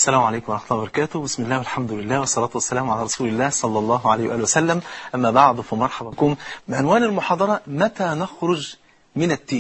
السلام عليكم ورحمة الله وبركاته بسم الله والحمد لله والصلاة والسلام على رسول الله صلى الله عليه وآله وسلم أما بعد فمرحبا بكم بعنوان المحاضرة متى نخرج من التيه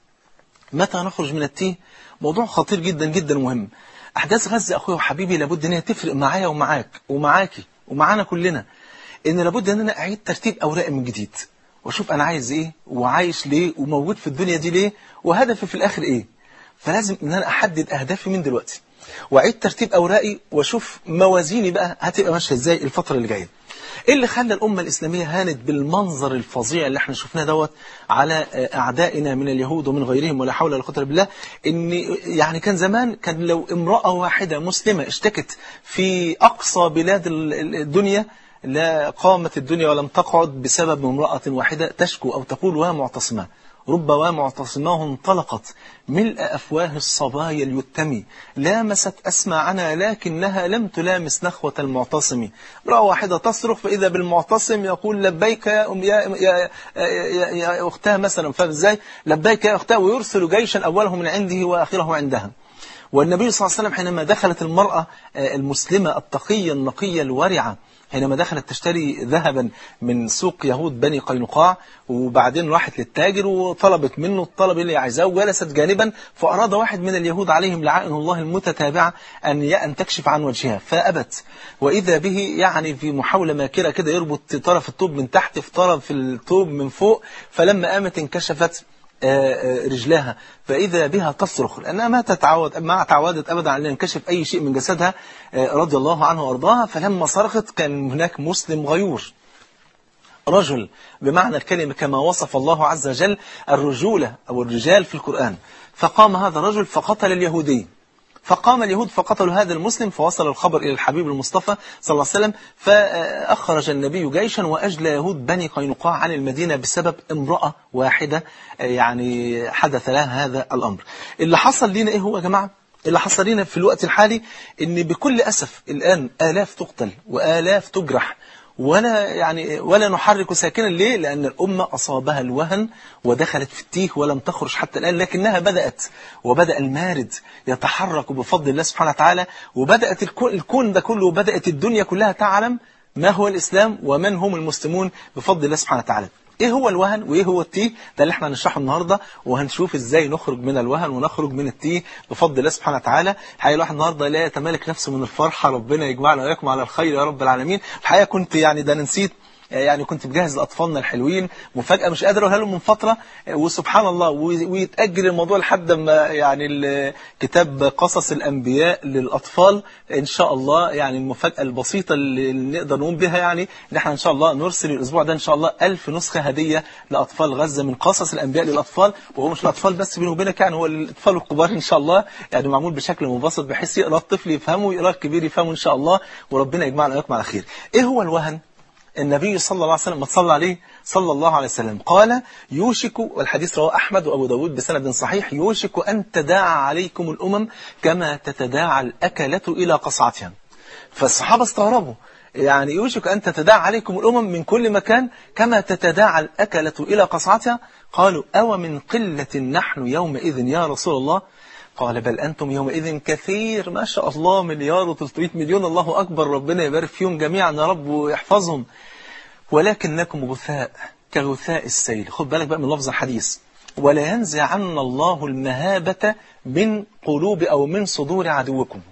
متى نخرج من التيه موضوع خطير جدا جدا مهم أحداث غزة أخوي وحبيبي لابد أن هي تفرق معايا ومعاك ومعاكي ومعانا كلنا إن لابد أن أنا أعيد ترتيب أوراقي من جديد وأشوف أنا عايز إيه وعايش ليه وموجود في الدنيا دي ليه وهدفي في الآخر إيه فلازم أن أنا أحدد أهدافي من دلوقتي واعيد ترتيب اوراقي واشوف موازيني بقى هتبقى ماشيه ازاي الفتره اللي جايه ايه اللي خلى الامه الاسلاميه هانت بالمنظر الفظيع اللي احنا شفناه دوت على اعدائنا من اليهود ومن غيرهم ولا حول ولا قوه الا بالله ان يعني كان زمان كان لو امراه واحده مسلمه اشتكت في اقصى بلاد الدنيا لا قامت الدنيا ولم تقعد بسبب امراه واحده تشكو او تقول ومعتصمه رب ومعتصماه انطلقت ملء أفواه الصبايا اليتمي لامست أسماعنا لكنها لم تلامس نخوة المعتصم امرأة واحدة تصرخ فإذا بالمعتصم يقول لبيك يا, أم يا, يا, يا, يا أختها مثلا فازاي لبيك يا أختها ويرسل جيشا أوله من عنده وآخره عندها والنبي صلى الله عليه وسلم حينما دخلت المرأة المسلمة التقية النقية الورعة حينما دخلت تشتري ذهبا من سوق يهود بني قينقاع وبعدين راحت للتاجر وطلبت منه الطلب اللي عايزاه وجلست جانبا فأراد واحد من اليهود عليهم لعائن الله المتتابعة أن أن تكشف عن وجهها فأبت وإذا به يعني في محاولة ماكرة كده يربط طرف الطوب من تحت في طرف الطوب من فوق فلما قامت انكشفت رجلها فإذا بها تصرخ لأنها ما تتعود ما تعودت أبدا على أن ينكشف أي شيء من جسدها رضي الله عنه وأرضاها فلما صرخت كان هناك مسلم غيور رجل بمعنى الكلمة كما وصف الله عز وجل الرجولة أو الرجال في القرآن فقام هذا الرجل فقتل اليهودي فقام اليهود فقتلوا هذا المسلم فوصل الخبر إلى الحبيب المصطفى صلى الله عليه وسلم فأخرج النبي جيشا وأجلى يهود بني قينقاع عن المدينة بسبب امرأة واحدة يعني حدث لها هذا الأمر اللي حصل لنا إيه هو يا جماعة اللي حصل لنا في الوقت الحالي ان بكل أسف الآن آلاف تقتل وآلاف تجرح ولا يعني ولا نحرك ساكنا ليه لأن الأمة أصابها الوهن ودخلت في التيه ولم تخرج حتى الآن لكنها بدأت وبدأ المارد يتحرك بفضل الله سبحانه وتعالى وبدأت الكون ده كله وبدأت الدنيا كلها تعلم ما هو الإسلام ومن هم المسلمون بفضل الله سبحانه وتعالى ايه هو الوهن وايه هو التيه ده اللي احنا هنشرحه النهارده وهنشوف ازاي نخرج من الوهن ونخرج من التيه بفضل الله سبحانه وتعالى الحقيقه الواحد النهارده لا يتمالك نفسه من الفرحه ربنا يجمعنا واياكم على الخير يا رب العالمين الحقيقه كنت يعني ده انا نسيت يعني كنت بجهز لأطفالنا الحلوين مفاجأة مش قادر أقولها لهم من فترة وسبحان الله ويتأجل الموضوع لحد ما يعني كتاب قصص الأنبياء للأطفال إن شاء الله يعني المفاجأة البسيطة اللي نقدر نقوم بها يعني إن احنا إن شاء الله نرسل الأسبوع ده إن شاء الله ألف نسخة هدية لأطفال غزة من قصص الأنبياء للأطفال وهو مش الأطفال بس بيني وبينك يعني هو الأطفال الكبار إن شاء الله يعني معمول بشكل مبسط بحيث يقرأ الطفل يفهمه ويقرأ الكبير يفهمه إن شاء الله وربنا يجمعنا وياكم على خير إيه هو الوهن؟ النبي صلى الله عليه وسلم ما تصلى عليه صلى الله عليه وسلم قال يوشك والحديث رواه أحمد وأبو داود بسند صحيح يوشك أن تداعى عليكم الأمم كما تتداعى الأكلة إلى قصعتها فالصحابة استغربوا يعني يوشك أن تتداعى عليكم الأمم من كل مكان كما تتداعى الأكلة إلى قصعتها قالوا أو من قلة نحن يومئذ يا رسول الله قال بل أنتم يومئذ كثير ما شاء الله مليار و300 مليون الله أكبر ربنا يبارك فيهم جميعا يا رب ويحفظهم ولكنكم غثاء كغثاء السيل خد بالك بقى من لفظ الحديث ولا ينزعن الله المهابة من قلوب أو من صدور عدوكم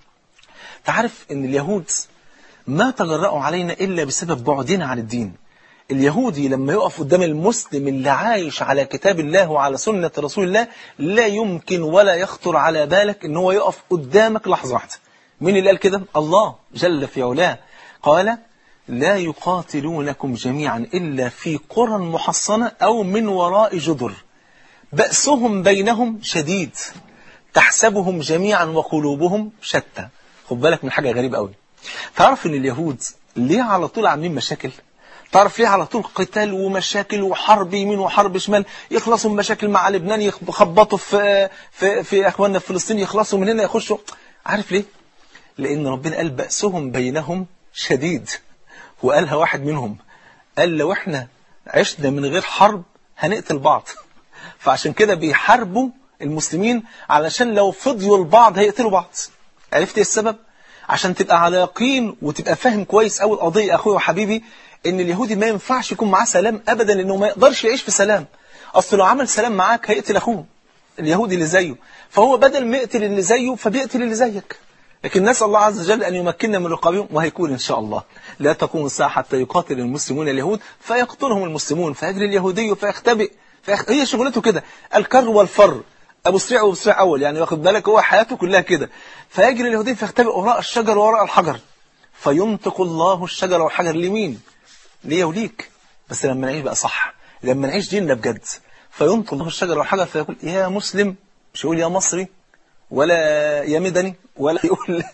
تعرف أن اليهود ما تجرأوا علينا إلا بسبب بعدنا عن الدين اليهودي لما يقف قدام المسلم اللي عايش على كتاب الله وعلى سنة رسول الله لا يمكن ولا يخطر على بالك ان هو يقف قدامك لحظة واحدة مين اللي قال كده الله جل في علاه قال لا يقاتلونكم جميعا إلا في قرى محصنة أو من وراء جدر بأسهم بينهم شديد تحسبهم جميعا وقلوبهم شتى خد بالك من حاجة غريبة قوي تعرف ان اليهود ليه على طول عاملين مشاكل تعرف ليه على طول قتال ومشاكل وحرب يمين وحرب شمال يخلصوا من مشاكل مع لبنان يخبطوا في في في اخواننا في فلسطين يخلصوا من هنا يخشوا عارف ليه لان ربنا قال بأسهم بينهم شديد وقالها واحد منهم قال لو احنا عشنا من غير حرب هنقتل بعض فعشان كده بيحاربوا المسلمين علشان لو فضيوا البعض هيقتلوا بعض عرفت ايه السبب عشان تبقى على يقين وتبقى فاهم كويس قوي القضيه اخويا وحبيبي ان اليهودي ما ينفعش يكون معاه سلام ابدا لانه ما يقدرش يعيش في سلام اصل لو عمل سلام معاك هيقتل اخوه اليهودي اللي زيه فهو بدل ما يقتل اللي زيه فبيقتل اللي زيك لكن نسأل الله عز وجل أن يمكننا من رقابهم وهيكون إن شاء الله لا تقوم الساعة حتى يقاتل المسلمون اليهود فيقتلهم المسلمون فيجري اليهودي فيختبئ فيخ... هي شغلته كده الكر والفر أبو سريع وأبو سريع أول يعني واخد بالك هو حياته كلها كده فيجري اليهودي فيختبئ وراء الشجر وراء الحجر فينطق الله الشجر والحجر لمين ليا وليك بس لما نعيش بقى صح لما نعيش ديننا بجد فينطق الله الشجر والحجر فيقول يا مسلم مش يقول يا مصري ولا يا مدني ولا يقول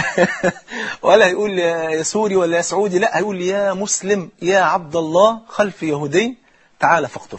ولا يقول يا سوري ولا يا سعودي لا هيقول يا مسلم يا عبد الله خلف يهودي تعال فاقتله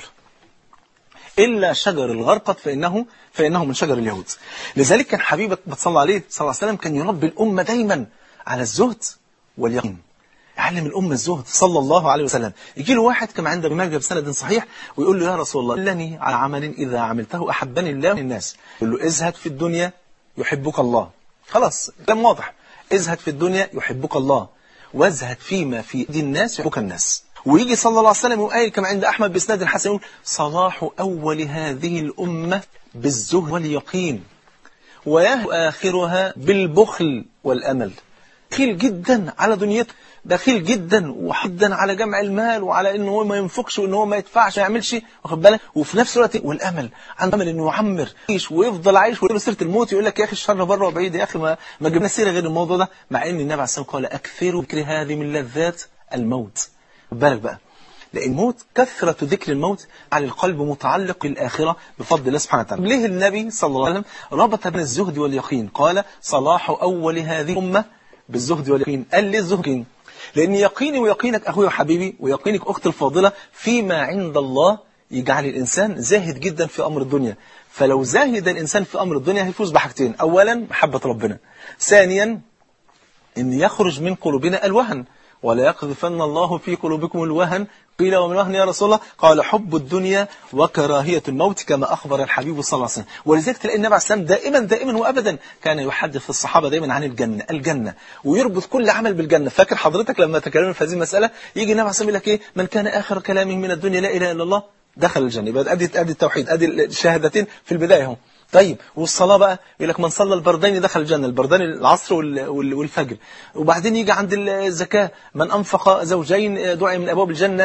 إلا شجر الغرقد فإنه فإنه من شجر اليهود لذلك كان حبيبك صلى عليه صلى الله عليه وسلم كان يربي الأمة دايما على الزهد واليقين يعلم الأمة الزهد صلى الله عليه وسلم يجي له واحد كما عند ابن ماجه بسند صحيح ويقول له يا رسول الله دلني على عمل إذا عملته أحبني الله من الناس يقول له ازهد في الدنيا يحبك الله خلاص كلام واضح ازهد في الدنيا يحبك الله وازهد فيما في ايدي الناس يحبك الناس ويجي صلى الله عليه وسلم وقال كما عند أحمد بسناد الحسن يقول صلاح أول هذه الأمة بالزهد واليقين ويهو آخرها بالبخل والأمل بخيل جدا على دنيته بخيل جدا وحدا على جمع المال وعلى انه هو ما ينفقش وان هو ما يدفعش ما يعملش واخد بالك وفي نفس الوقت والامل عنده امل انه يعمر يعيش ويفضل عايش ويقول سيره الموت يقول لك يا اخي الشر بره وبعيد يا اخي ما ما جبنا سيره غير الموضوع ده مع ان النبي عليه الصلاه والسلام قال اكثروا ذكر هذه من لذات الموت خد بالك بقى لأن الموت كثرة ذكر الموت على القلب متعلق بالآخرة بفضل الله سبحانه وتعالى ليه النبي صلى الله عليه وسلم ربط بين الزهد واليقين قال صلاح أول هذه الأمة بالزهد واليقين قال ليه الزهد لأن يقيني ويقينك أخوي وحبيبي ويقينك أختي الفاضلة فيما عند الله يجعل الإنسان زاهد جدا في أمر الدنيا فلو زاهد الإنسان في أمر الدنيا هيفوز بحاجتين أولا محبة ربنا ثانيا أن يخرج من قلوبنا الوهن ولا يقذفن الله في قلوبكم الوهن قيل ومن وهن يا رسول الله قال حب الدنيا وكراهية الموت كما أخبر الحبيب صلى الله عليه وسلم ولذلك تلاقي النبي عليه السلام دائما دائما وأبدا كان يحدث الصحابة دائما عن الجنة الجنة ويربط كل عمل بالجنة فاكر حضرتك لما تكلمنا في هذه المسألة يجي النبي عليه السلام يقول لك إيه من كان آخر كلامه من الدنيا لا إله إلا الله دخل الجنة يبقى أدي أدي التوحيد أدي الشهادتين في البداية هم طيب والصلاة بقى يقول لك من صلى البردين دخل الجنة البردين العصر والفجر وبعدين يجي عند الزكاة من أنفق زوجين دعي من أبواب الجنة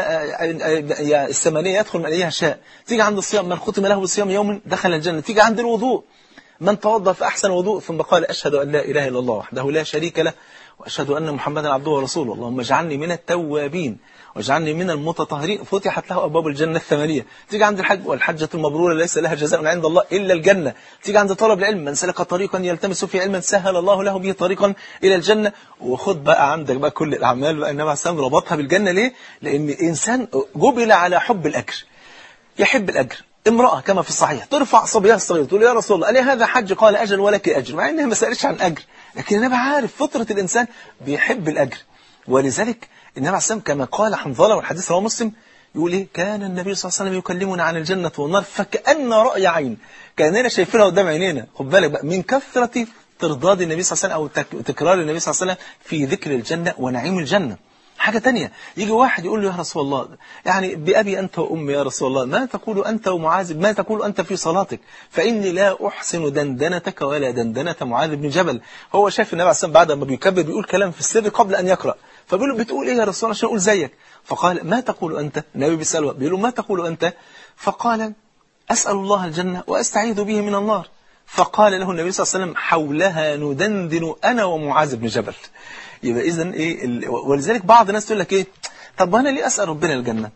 الثمانية يدخل من أيها شاء تيجي عند الصيام من ختم له بالصيام يوم دخل الجنة تيجي عند الوضوء من توضى فأحسن وضوء ثم قال أشهد أن لا إله إلا الله وحده لا شريك له وأشهد أن محمدا عبده ورسوله اللهم اجعلني من التوابين واجعلني من المتطهرين فتحت له أبواب الجنة الثمانية تيجي عند الحج والحجة المبرورة ليس لها جزاء عند الله إلا الجنة تيجي عند طلب العلم من سلك طريقا يلتمس فيه علما سهل الله له به طريقا إلى الجنة وخد بقى عندك بقى كل الأعمال بقى النبي عليه السلام ربطها بالجنة ليه؟ لأن الإنسان جبل على حب الأجر يحب الأجر امرأة كما في الصحيح ترفع صبيها الصغير تقول يا رسول الله ألي هذا حج قال أجل ولك أجر مع إنها ما سألتش عن أجر لكن النبي عارف فطرة الإنسان بيحب الأجر ولذلك النبي عليه السلام كما قال حنظلة والحديث رواه مسلم يقول إيه كان النبي صلى الله عليه وسلم يكلمنا عن الجنة والنار فكأن رأي عين كأننا شايفينها قدام عينينا خد بالك بقى من كثرة ترضاد النبي صلى الله عليه وسلم أو تكرار النبي صلى الله عليه وسلم في ذكر الجنة ونعيم الجنة حاجة تانية يجي واحد يقول له يا رسول الله يعني بأبي أنت وأمي يا رسول الله ما تقول أنت ومعاذ ما تقول أنت في صلاتك فإني لا أحسن دندنتك ولا دندنة معاذ بن جبل هو شايف النبي عليه الصلاة بعد ما بيكبر بيقول كلام في السر قبل أن يقرأ فبيقول له بتقول إيه يا رسول الله عشان أقول زيك فقال ما تقول أنت النبي بيسأله بيقول له ما تقول أنت فقال أسأل الله الجنة وأستعيذ به من النار فقال له النبي صلى الله عليه وسلم حولها ندندن أنا ومعاذ بن جبل يبقى إذن إيه ولذلك بعض الناس تقول لك إيه طب أنا ليه أسأل ربنا الجنة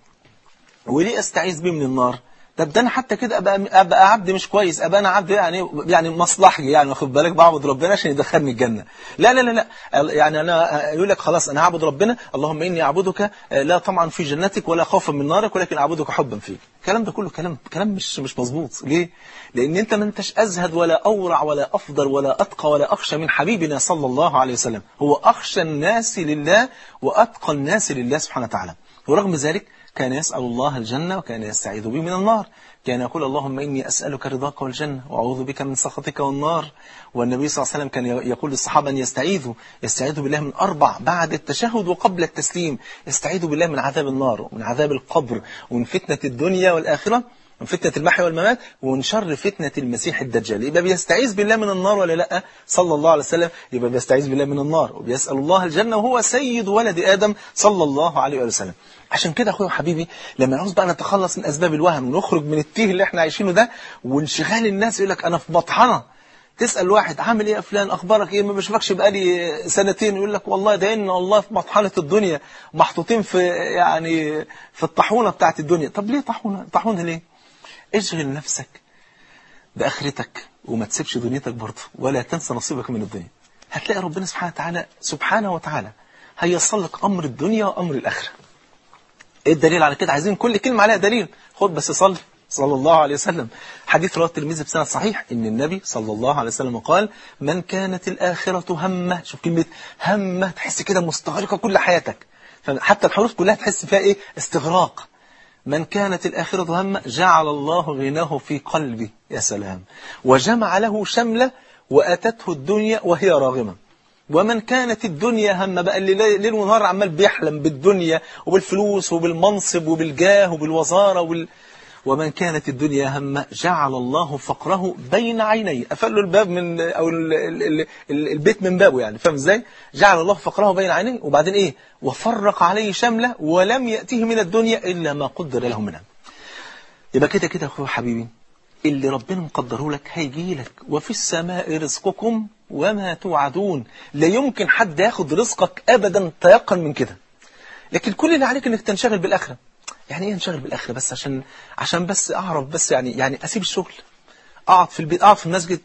وليه أستعيذ به من النار طب ده انا حتى كده ابقى ابقى عبد مش كويس ابقى انا عبد يعني يعني مصلحي يعني واخد بالك بعبد ربنا عشان يدخلني الجنه لا لا لا لا يعني انا يقول لك خلاص انا هعبد ربنا اللهم اني اعبدك لا طمعا في جنتك ولا خوفا من نارك ولكن اعبدك حبا فيك الكلام ده كله كلام كلام مش مش مظبوط ليه لان انت ما انتش ازهد ولا اورع ولا افضل ولا اتقى ولا اخشى من حبيبنا صلى الله عليه وسلم هو اخشى الناس لله واتقى الناس لله سبحانه وتعالى ورغم ذلك كان يسأل الله الجنة وكان يستعيذ به من النار كان يقول اللهم إني أسألك رضاك والجنة وأعوذ بك من سخطك والنار والنبي صلى الله عليه وسلم كان يقول للصحابة أن يستعيذوا يستعيذوا بالله من أربع بعد التشهد وقبل التسليم يستعيذوا بالله من عذاب النار ومن عذاب القبر ومن فتنة الدنيا والآخرة من فتنة المحيا والممات ومن شر فتنة المسيح الدجال يبقى بيستعيذ بالله من النار ولا لا صلى الله عليه وسلم يبقى بيستعيذ بالله من النار وبيسأل الله الجنة وهو سيد ولد آدم صلى الله عليه وسلم عشان كده اخويا وحبيبي لما نعوز بقى نتخلص من اسباب الوهن ونخرج من التيه اللي احنا عايشينه ده وانشغال الناس يقول لك انا في مطحنه تسال واحد عامل ايه يا فلان اخبارك ايه ما بشوفكش بقالي سنتين يقول لك والله ده ان والله في مطحنه الدنيا محطوطين في يعني في الطاحونه بتاعت الدنيا طب ليه طاحونه طاحونه ليه اشغل نفسك باخرتك وما تسيبش دنيتك برضه ولا تنسى نصيبك من الدنيا هتلاقي ربنا سبحانه وتعالى سبحانه وتعالى هيصل لك امر الدنيا وامر الاخره ايه الدليل على كده عايزين كل كلمة عليها دليل خد بس صلي صلى الله عليه وسلم حديث رواه الترمذي بسند صحيح ان النبي صلى الله عليه وسلم قال من كانت الآخرة همه شوف كلمة همه تحس كده مستغرقة كل حياتك حتى الحروف كلها تحس فيها ايه استغراق من كانت الآخرة همه جعل الله غناه في قلبه يا سلام وجمع له شملة وأتته الدنيا وهي راغمة ومن كانت الدنيا هم بقى اللي ليل ونهار عمال بيحلم بالدنيا وبالفلوس وبالمنصب وبالجاه وبالوزارة وبال... ومن كانت الدنيا هم جعل الله فقره بين عينيه قفل له الباب من او ال ال ال ال البيت من بابه يعني فاهم ازاي جعل الله فقره بين عينيه وبعدين ايه وفرق عليه شمله ولم ياته من الدنيا الا ما قدر له منها يبقى كده كده اخويا حبيبي اللي ربنا مقدره لك هيجي لك وفي السماء رزقكم وما توعدون لا يمكن حد ياخد رزقك ابدا تيقن من كده لكن كل اللي عليك انك تنشغل بالاخره يعني ايه انشغل بالاخره بس عشان عشان بس اعرف بس يعني يعني اسيب الشغل اقعد في البيت اقعد في المسجد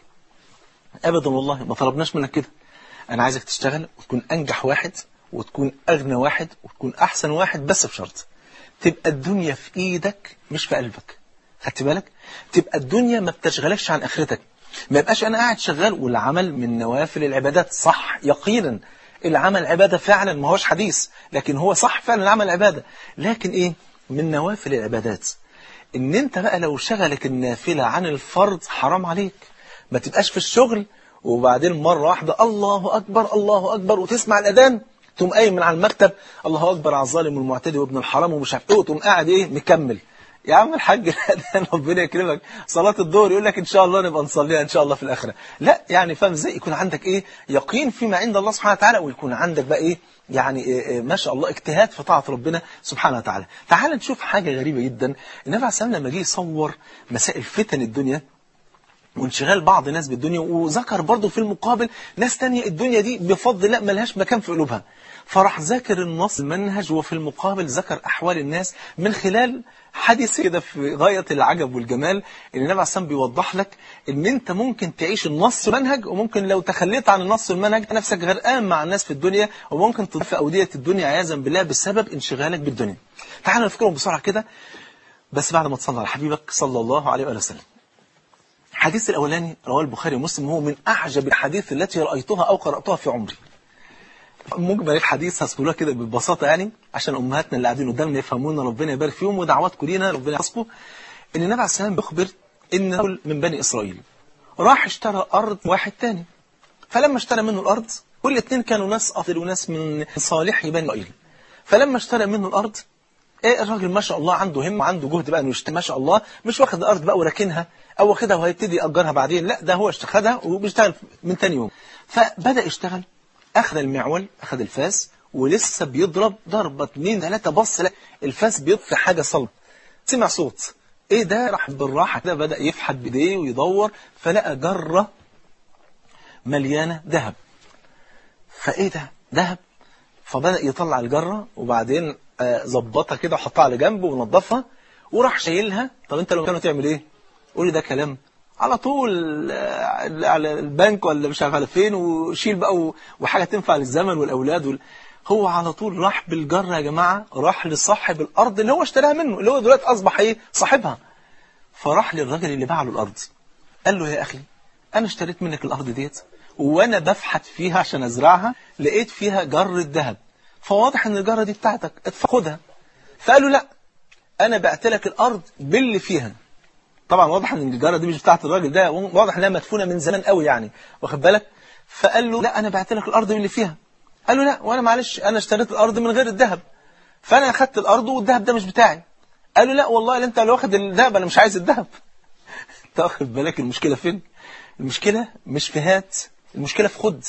ابدا والله ما طلبناش منك كده انا عايزك تشتغل وتكون انجح واحد وتكون اغنى واحد وتكون احسن واحد بس بشرط تبقى الدنيا في ايدك مش في قلبك خدت بالك تبقى الدنيا ما بتشغلكش عن اخرتك ما يبقاش انا قاعد شغال والعمل من نوافل العبادات صح يقينا العمل عبادة فعلا ما هوش حديث لكن هو صح فعلا العمل عبادة لكن ايه من نوافل العبادات ان انت بقى لو شغلك النافلة عن الفرض حرام عليك ما تبقاش في الشغل وبعدين مرة واحدة الله أكبر الله أكبر وتسمع الأذان تقوم قايم من على المكتب الله أكبر على الظالم والمعتدي وابن الحرام ومش عارف ايه وتقوم قاعد ايه مكمل يا عم الحاج الأذان ربنا يكرمك صلاة الظهر يقول لك إن شاء الله نبقى نصليها إن شاء الله في الآخرة لا يعني فاهم ازاي يكون عندك إيه يقين فيما عند الله سبحانه وتعالى ويكون عندك بقى إيه يعني إيه إيه ما شاء الله اجتهاد في طاعة ربنا سبحانه وتعالى تعال نشوف حاجة غريبة جدا النبي عليه السلام لما جه يصور مسائل فتن الدنيا وانشغال بعض الناس بالدنيا وذكر برضه في المقابل ناس تانية الدنيا دي بفضل الله ملهاش مكان في قلوبها فراح ذاكر النص المنهج وفي المقابل ذكر أحوال الناس من خلال حديث كده في غاية العجب والجمال ان النبي عليه الصلاة بيوضح لك ان انت ممكن تعيش النص منهج وممكن لو تخليت عن النص المنهج نفسك غرقان مع الناس في الدنيا وممكن تضيف أودية الدنيا عياذا بالله بسبب انشغالك بالدنيا تعال نفكرهم بسرعة كده بس بعد ما تصلي على حبيبك صلى الله عليه وآله وسلم الحديث الأولاني رواه البخاري ومسلم هو من أعجب الحديث التي رأيتها أو قرأتها في عمري مجمل الحديث هذكرها كده ببساطة يعني عشان أمهاتنا اللي قاعدين قدامنا يفهمونا ربنا يبارك فيهم ودعواتكم لينا ربنا يحفظكم إن النبي عليه السلام بيخبر إن رجل من بني إسرائيل راح اشترى أرض واحد تاني فلما اشترى منه الأرض كل اتنين كانوا ناس أفضل وناس من صالحي بني إسرائيل فلما اشترى منه الأرض ايه الراجل ما شاء الله عنده همة وعنده جهد بقى انه يشتري ما شاء الله مش واخد الارض بقى وراكنها او واخدها وهيبتدي ياجرها بعدين لا ده هو خدها وبيشتغل من تاني يوم فبدا يشتغل اخذ المعول اخذ الفاس ولسه بيضرب ضربه اثنين ثلاثه بص لا الفاس بيطفي حاجه صلب سمع صوت ايه ده راح بالراحه كده بدا يفحت بايديه ويدور فلقى جره مليانه ذهب فايه ده ذهب فبدا يطلع الجره وبعدين ظبطها كده وحطها على جنب ونظفها وراح شايلها طب انت لو كانوا تعمل ايه قول لي ده كلام على طول على البنك ولا مش عارف على فين وشيل بقى وحاجه تنفع للزمن والاولاد وال... هو على طول راح بالجره يا جماعه راح لصاحب الارض اللي هو اشتراها منه اللي هو دلوقتي اصبح ايه صاحبها فراح للراجل اللي باع له الارض قال له يا اخي انا اشتريت منك الارض ديت وانا بفحت فيها عشان ازرعها لقيت فيها جره ذهب فواضح ان الجاره دي بتاعتك اتفقدها فقال له لا انا بعت لك الارض باللي فيها طبعا واضح ان الجاره دي مش بتاعت الراجل ده واضح انها مدفونه من زمان قوي يعني واخد بالك فقال له لا انا بعت لك الارض باللي فيها قال له لا وانا معلش انا اشتريت الارض من غير الذهب فانا اخدت الارض والذهب ده مش بتاعي قال له لا والله لا انت لو واخد الذهب انا مش عايز الذهب انت واخد بالك المشكله فين المشكله مش في هات المشكله في خد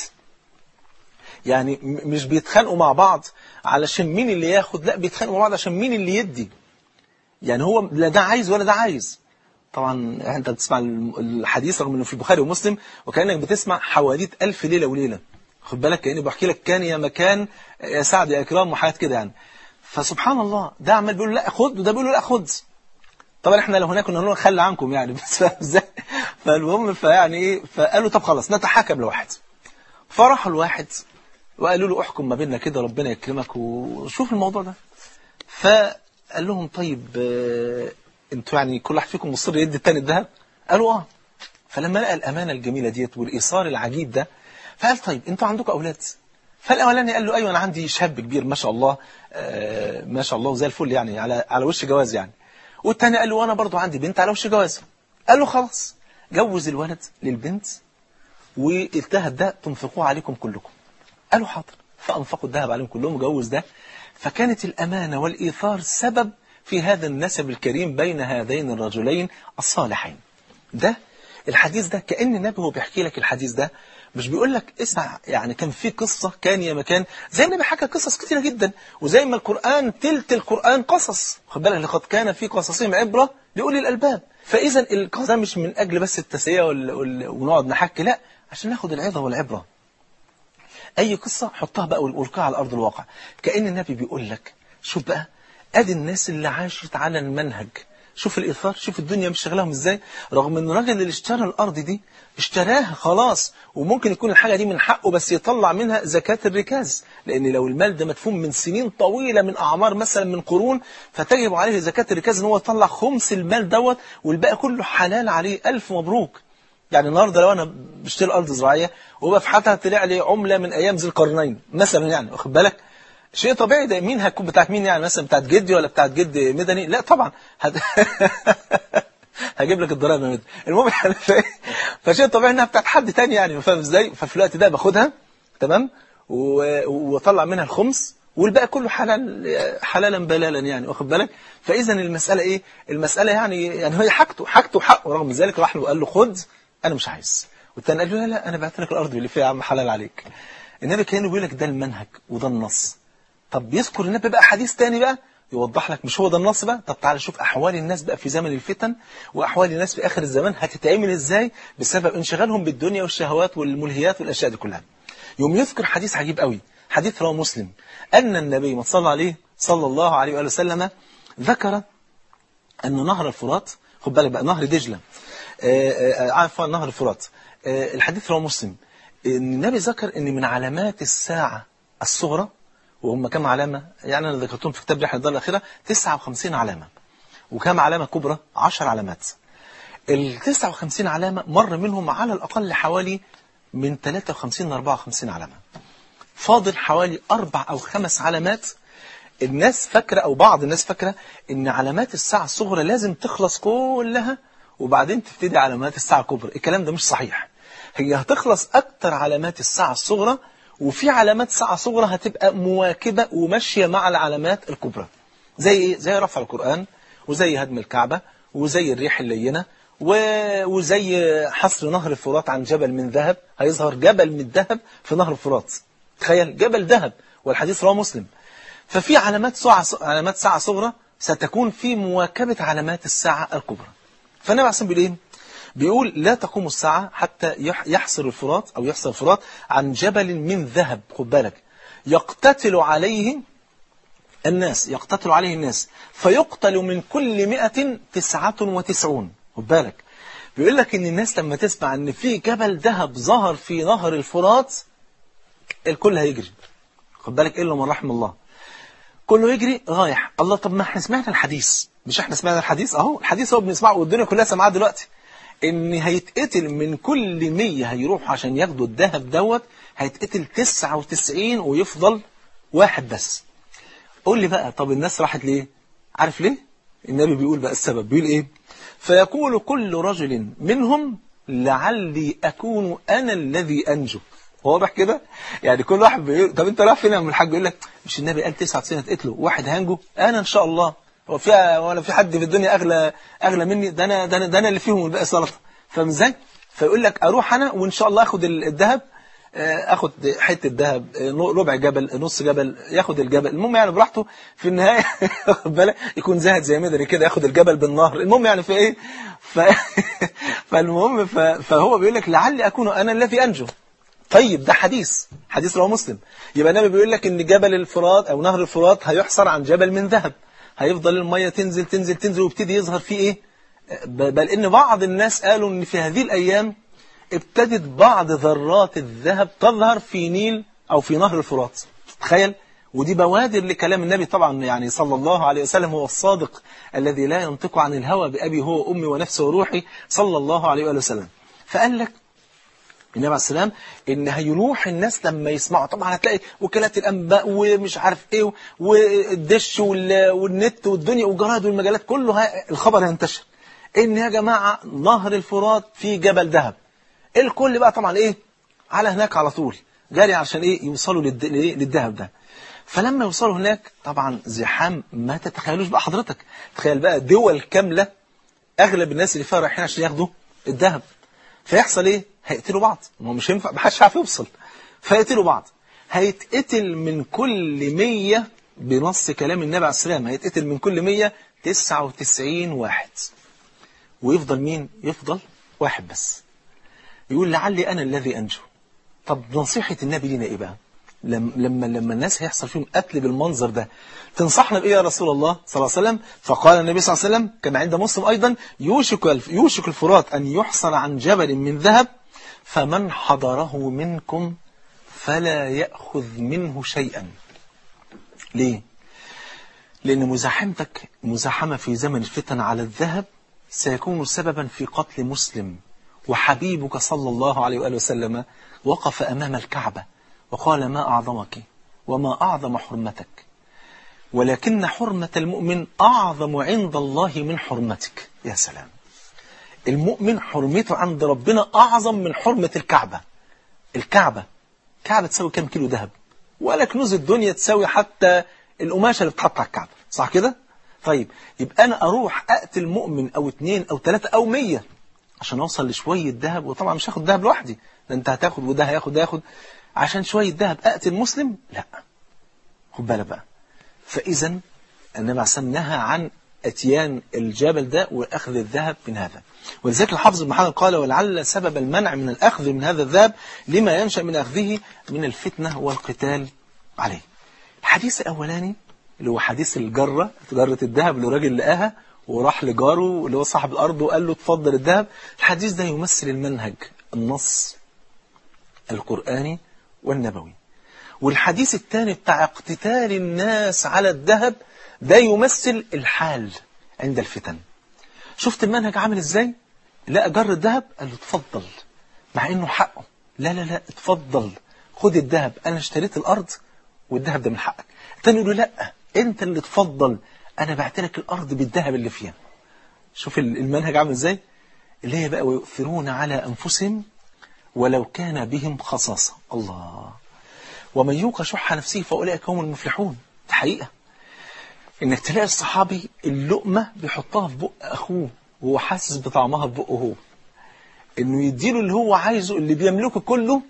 يعني مش بيتخانقوا مع بعض علشان مين اللي ياخد لا بيتخانقوا مع بعض عشان مين اللي يدي يعني هو لا ده عايز ولا ده عايز طبعا انت بتسمع الحديث رغم انه في البخاري ومسلم وكانك بتسمع حواديت ألف ليله وليله خد بالك كاني بحكي لك كان يا مكان يا سعد يا اكرام وحاجات كده يعني فسبحان الله ده عمال بيقول لا خد وده بيقول لا خد طبعا احنا لو هناك كنا نقول خلي عنكم يعني بس فاهم ازاي فالمهم فيعني ايه فقالوا طب خلاص نتحاكم لواحد فراحوا الواحد وقالوا له احكم ما بيننا كده ربنا يكرمك وشوف الموضوع ده فقال لهم طيب اه انتوا يعني كل واحد فيكم مصر يدي التاني الذهب قالوا اه فلما لقى الامانه الجميله ديت والايثار العجيب ده فقال طيب انتوا عندكم اولاد فالاولاني قال له ايوه انا عندي شاب كبير ما شاء الله آه ما شاء الله وزي الفل يعني على على وش جواز يعني والتاني قال له وانا برضو عندي بنت على وش جواز قال له خلاص جوز الولد للبنت والذهب ده تنفقوه عليكم كلكم قالوا حاضر فانفقوا الذهب عليهم كلهم وجوز ده فكانت الامانه والايثار سبب في هذا النسب الكريم بين هذين الرجلين الصالحين ده الحديث ده كأن النبي هو بيحكي لك الحديث ده مش بيقول لك اسمع يعني كان في قصة كان يا مكان زي النبي حكى قصص كتيرة جدا وزي ما القرآن تلت القرآن قصص خد بالك لقد كان في قصصهم عبرة لأولي الألباب فإذا القصة ده مش من أجل بس التسلية ونقعد نحكي لا عشان ناخد العظة والعبرة أي قصة حطها بقى والقاها على أرض الواقع كأن النبي بيقول لك شوف بقى ادي الناس اللي عاشت على المنهج شوف الإيثار شوف الدنيا مش شغلهم ازاي رغم ان الراجل اللي اشترى الأرض دي اشتراها خلاص وممكن يكون الحاجة دي من حقه بس يطلع منها زكاة الركاز لأن لو المال ده مدفون من سنين طويلة من أعمار مثلا من قرون فتجب عليه زكاة الركاز ان هو يطلع خمس المال دوت والباقي كله حلال عليه ألف مبروك يعني النهارده لو انا بشتري ارض زراعيه وبفحتها طلع لي عمله من ايام ذي القرنين مثلا يعني واخد بالك شيء طبيعي ده مين هتكون بتاعت مين يعني مثلا بتاعت جدي ولا بتاعت جد مدني لا طبعا هت... هجيب لك الضرائب يا مدني المهم يعني فشيء طبيعي انها بتاعت حد تاني يعني فاهم ازاي ففي الوقت ده باخدها تمام واطلع منها الخمس والباقي كله حلال حلالا بلالا يعني واخد بالك فاذا المساله ايه المساله يعني يعني هي حاجته حاجته حقه رغم ذلك راح له قال له خد انا مش عايز والتاني قال له لا لا انا بعت لك الارض اللي فيها يا عم حلال عليك النبي كان بيقول لك ده المنهج وده النص طب يذكر النبي بقى حديث تاني بقى يوضح لك مش هو ده النص بقى طب تعالى شوف احوال الناس بقى في زمن الفتن واحوال الناس في اخر الزمان هتتعمل ازاي بسبب انشغالهم بالدنيا والشهوات والملهيات والاشياء دي كلها يوم يذكر حديث عجيب قوي حديث رواه مسلم ان النبي ما صلى عليه صلى الله عليه واله وسلم ذكر ان نهر الفرات خد بالك بقى نهر دجله عفوا نهر الفرات الحديث رواه مسلم النبي ذكر ان من علامات الساعه الصغرى وهم كم علامة يعني أنا ذكرتهم في كتاب رحلة الدار الأخيرة 59 علامة وكم علامة كبرى 10 علامات ال 59 علامة مر منهم على الأقل حوالي من 53 ل 54 علامة فاضل حوالي أربع أو خمس علامات الناس فاكرة أو بعض الناس فاكرة إن علامات الساعة الصغرى لازم تخلص كلها وبعدين تبتدي علامات الساعة الكبرى الكلام ده مش صحيح هي هتخلص أكتر علامات الساعة الصغرى وفي علامات ساعة صغرى هتبقى مواكبة وماشية مع العلامات الكبرى زي ايه؟ زي رفع القرآن وزي هدم الكعبة وزي الريح اللينة وزي حصر نهر الفرات عن جبل من ذهب هيظهر جبل من الذهب في نهر الفرات تخيل جبل ذهب والحديث رواه مسلم ففي علامات ساعة علامات ساعة صغرى ستكون في مواكبة علامات الساعة الكبرى فالنبي عليه بيقول ايه بيقول لا تقوم الساعة حتى يحصر الفرات أو يحصر الفرات عن جبل من ذهب خد بالك يقتتل عليه الناس يقتتل عليه الناس فيقتل من كل مئة تسعة وتسعون خد بالك بيقول لك ان الناس لما تسمع ان في جبل ذهب ظهر في نهر الفرات الكل هيجري خد بالك الا من رحم الله كله يجري رايح الله طب ما احنا سمعنا الحديث مش احنا سمعنا الحديث اهو الحديث هو بنسمعه والدنيا كلها سمعاه دلوقتي ان هيتقتل من كل 100 هيروحوا عشان ياخدوا الذهب دوت هيتقتل 99 ويفضل واحد بس قول لي بقى طب الناس راحت ليه عارف ليه النبي بيقول بقى السبب بيقول ايه فيقول كل رجل منهم لعلي أكون أنا الذي أنجو واضح كده يعني كل واحد بيقول طب انت رايح فين يا ام الحاج يقول لك مش النبي قال 99 هتقتله واحد هنجو انا ان شاء الله هو في ولا في حد في الدنيا اغلى اغلى مني ده انا ده انا, ده أنا اللي فيهم الباقي سلطه فاهم ازاي فيقول لك اروح انا وان شاء الله اخد الذهب اخد حته ذهب ربع جبل نص جبل ياخد الجبل المهم يعني براحته في النهايه بالك يكون زاهد زي مدري كده ياخد الجبل بالنهر المهم يعني في ايه ف... فالمهم ف... فهو بيقول لك لعلي اكون انا الذي انجو طيب ده حديث حديث رواه مسلم يبقى النبي بيقول لك ان جبل الفرات او نهر الفرات هيحصر عن جبل من ذهب هيفضل الميه تنزل تنزل تنزل ويبتدي يظهر فيه ايه بل ان بعض الناس قالوا ان في هذه الايام ابتدت بعض ذرات الذهب تظهر في نيل أو في نهر الفرات تخيل ودي بوادر لكلام النبي طبعا يعني صلى الله عليه وسلم هو الصادق الذي لا ينطق عن الهوى بأبي هو وأمي ونفسي وروحي صلى الله عليه وآله وسلم فقال لك النبي عليه السلام ان هيروح الناس لما يسمعوا طبعا هتلاقي وكالات الانباء ومش عارف ايه والدش والنت والدنيا والجرايد والمجلات كله الخبر هينتشر ان يا جماعه نهر الفرات فيه جبل ذهب الكل بقى طبعا ايه على هناك على طول جاري عشان ايه يوصلوا للد... للذهب ده فلما يوصلوا هناك طبعا زحام ما تتخيلوش بقى حضرتك تخيل بقى دول كاملة اغلب الناس اللي فيها رايحين عشان ياخدوا الذهب فيحصل ايه هيقتلوا بعض ما مش هينفع ما حدش عارف يوصل فيقتلوا بعض هيتقتل من كل 100 بنص كلام النبي عليه السلام هيتقتل من كل 100 99 واحد ويفضل مين يفضل واحد بس يقول لعلي أنا الذي أنجو طب نصيحة النبي لنا إيه بقى لما, لما, لما الناس هيحصل فيهم قتل بالمنظر ده تنصحنا بإيه يا رسول الله صلى الله عليه وسلم فقال النبي صلى الله عليه وسلم كما عند مسلم أيضا يوشك, يوشك الفرات أن يحصل عن جبل من ذهب فمن حضره منكم فلا يأخذ منه شيئا ليه لأن مزاحمتك مزاحمة في زمن الفتن على الذهب سيكون سببا في قتل مسلم وحبيبك صلى الله عليه وآله وسلم وقف أمام الكعبة وقال ما أعظمك وما أعظم حرمتك ولكن حرمة المؤمن أعظم عند الله من حرمتك يا سلام المؤمن حرمته عند ربنا أعظم من حرمة الكعبة الكعبة كعبة تساوي كم كيلو ذهب ولا كنوز الدنيا تساوي حتى القماشة اللي بتحط على الكعبة صح كده؟ طيب يبقى أنا أروح أقتل مؤمن أو اثنين أو ثلاثة أو مية عشان أوصل لشوية ذهب وطبعا مش هاخد ذهب لوحدي ده أنت هتاخد وده هياخد ده هياخد عشان شوية ذهب أقتل مسلم لا خد بالك بقى فإذا النبي عليه الصلاة نهى عن اتيان الجبل ده واخذ الذهب من هذا ولذلك الحافظ ابن حجر قال ولعل سبب المنع من الاخذ من هذا الذهب لما ينشا من اخذه من الفتنه والقتال عليه. الحديث الاولاني اللي هو حديث الجره جره الذهب اللي الراجل لقاها وراح لجاره اللي هو صاحب الارض وقال له اتفضل الذهب الحديث ده يمثل المنهج النص القراني والنبوي. والحديث الثاني بتاع اقتتال الناس على الذهب ده يمثل الحال عند الفتن شفت المنهج عامل ازاي لقى جر الذهب قال له اتفضل مع انه حقه لا لا لا اتفضل خد الذهب انا اشتريت الارض والذهب ده من حقك التاني يقول له لا انت اللي تفضل انا بعت لك الارض بالذهب اللي فيها شوف المنهج عامل ازاي اللي هي بقى ويؤثرون على انفسهم ولو كان بهم خصاصه الله ومن يوق شح نفسه فاولئك هم المفلحون دي حقيقه انك تلاقي الصحابي اللقمة بيحطها في بق اخوه وهو حاسس بطعمها في بقه هو انه يديله اللي هو عايزه اللي بيملكه كله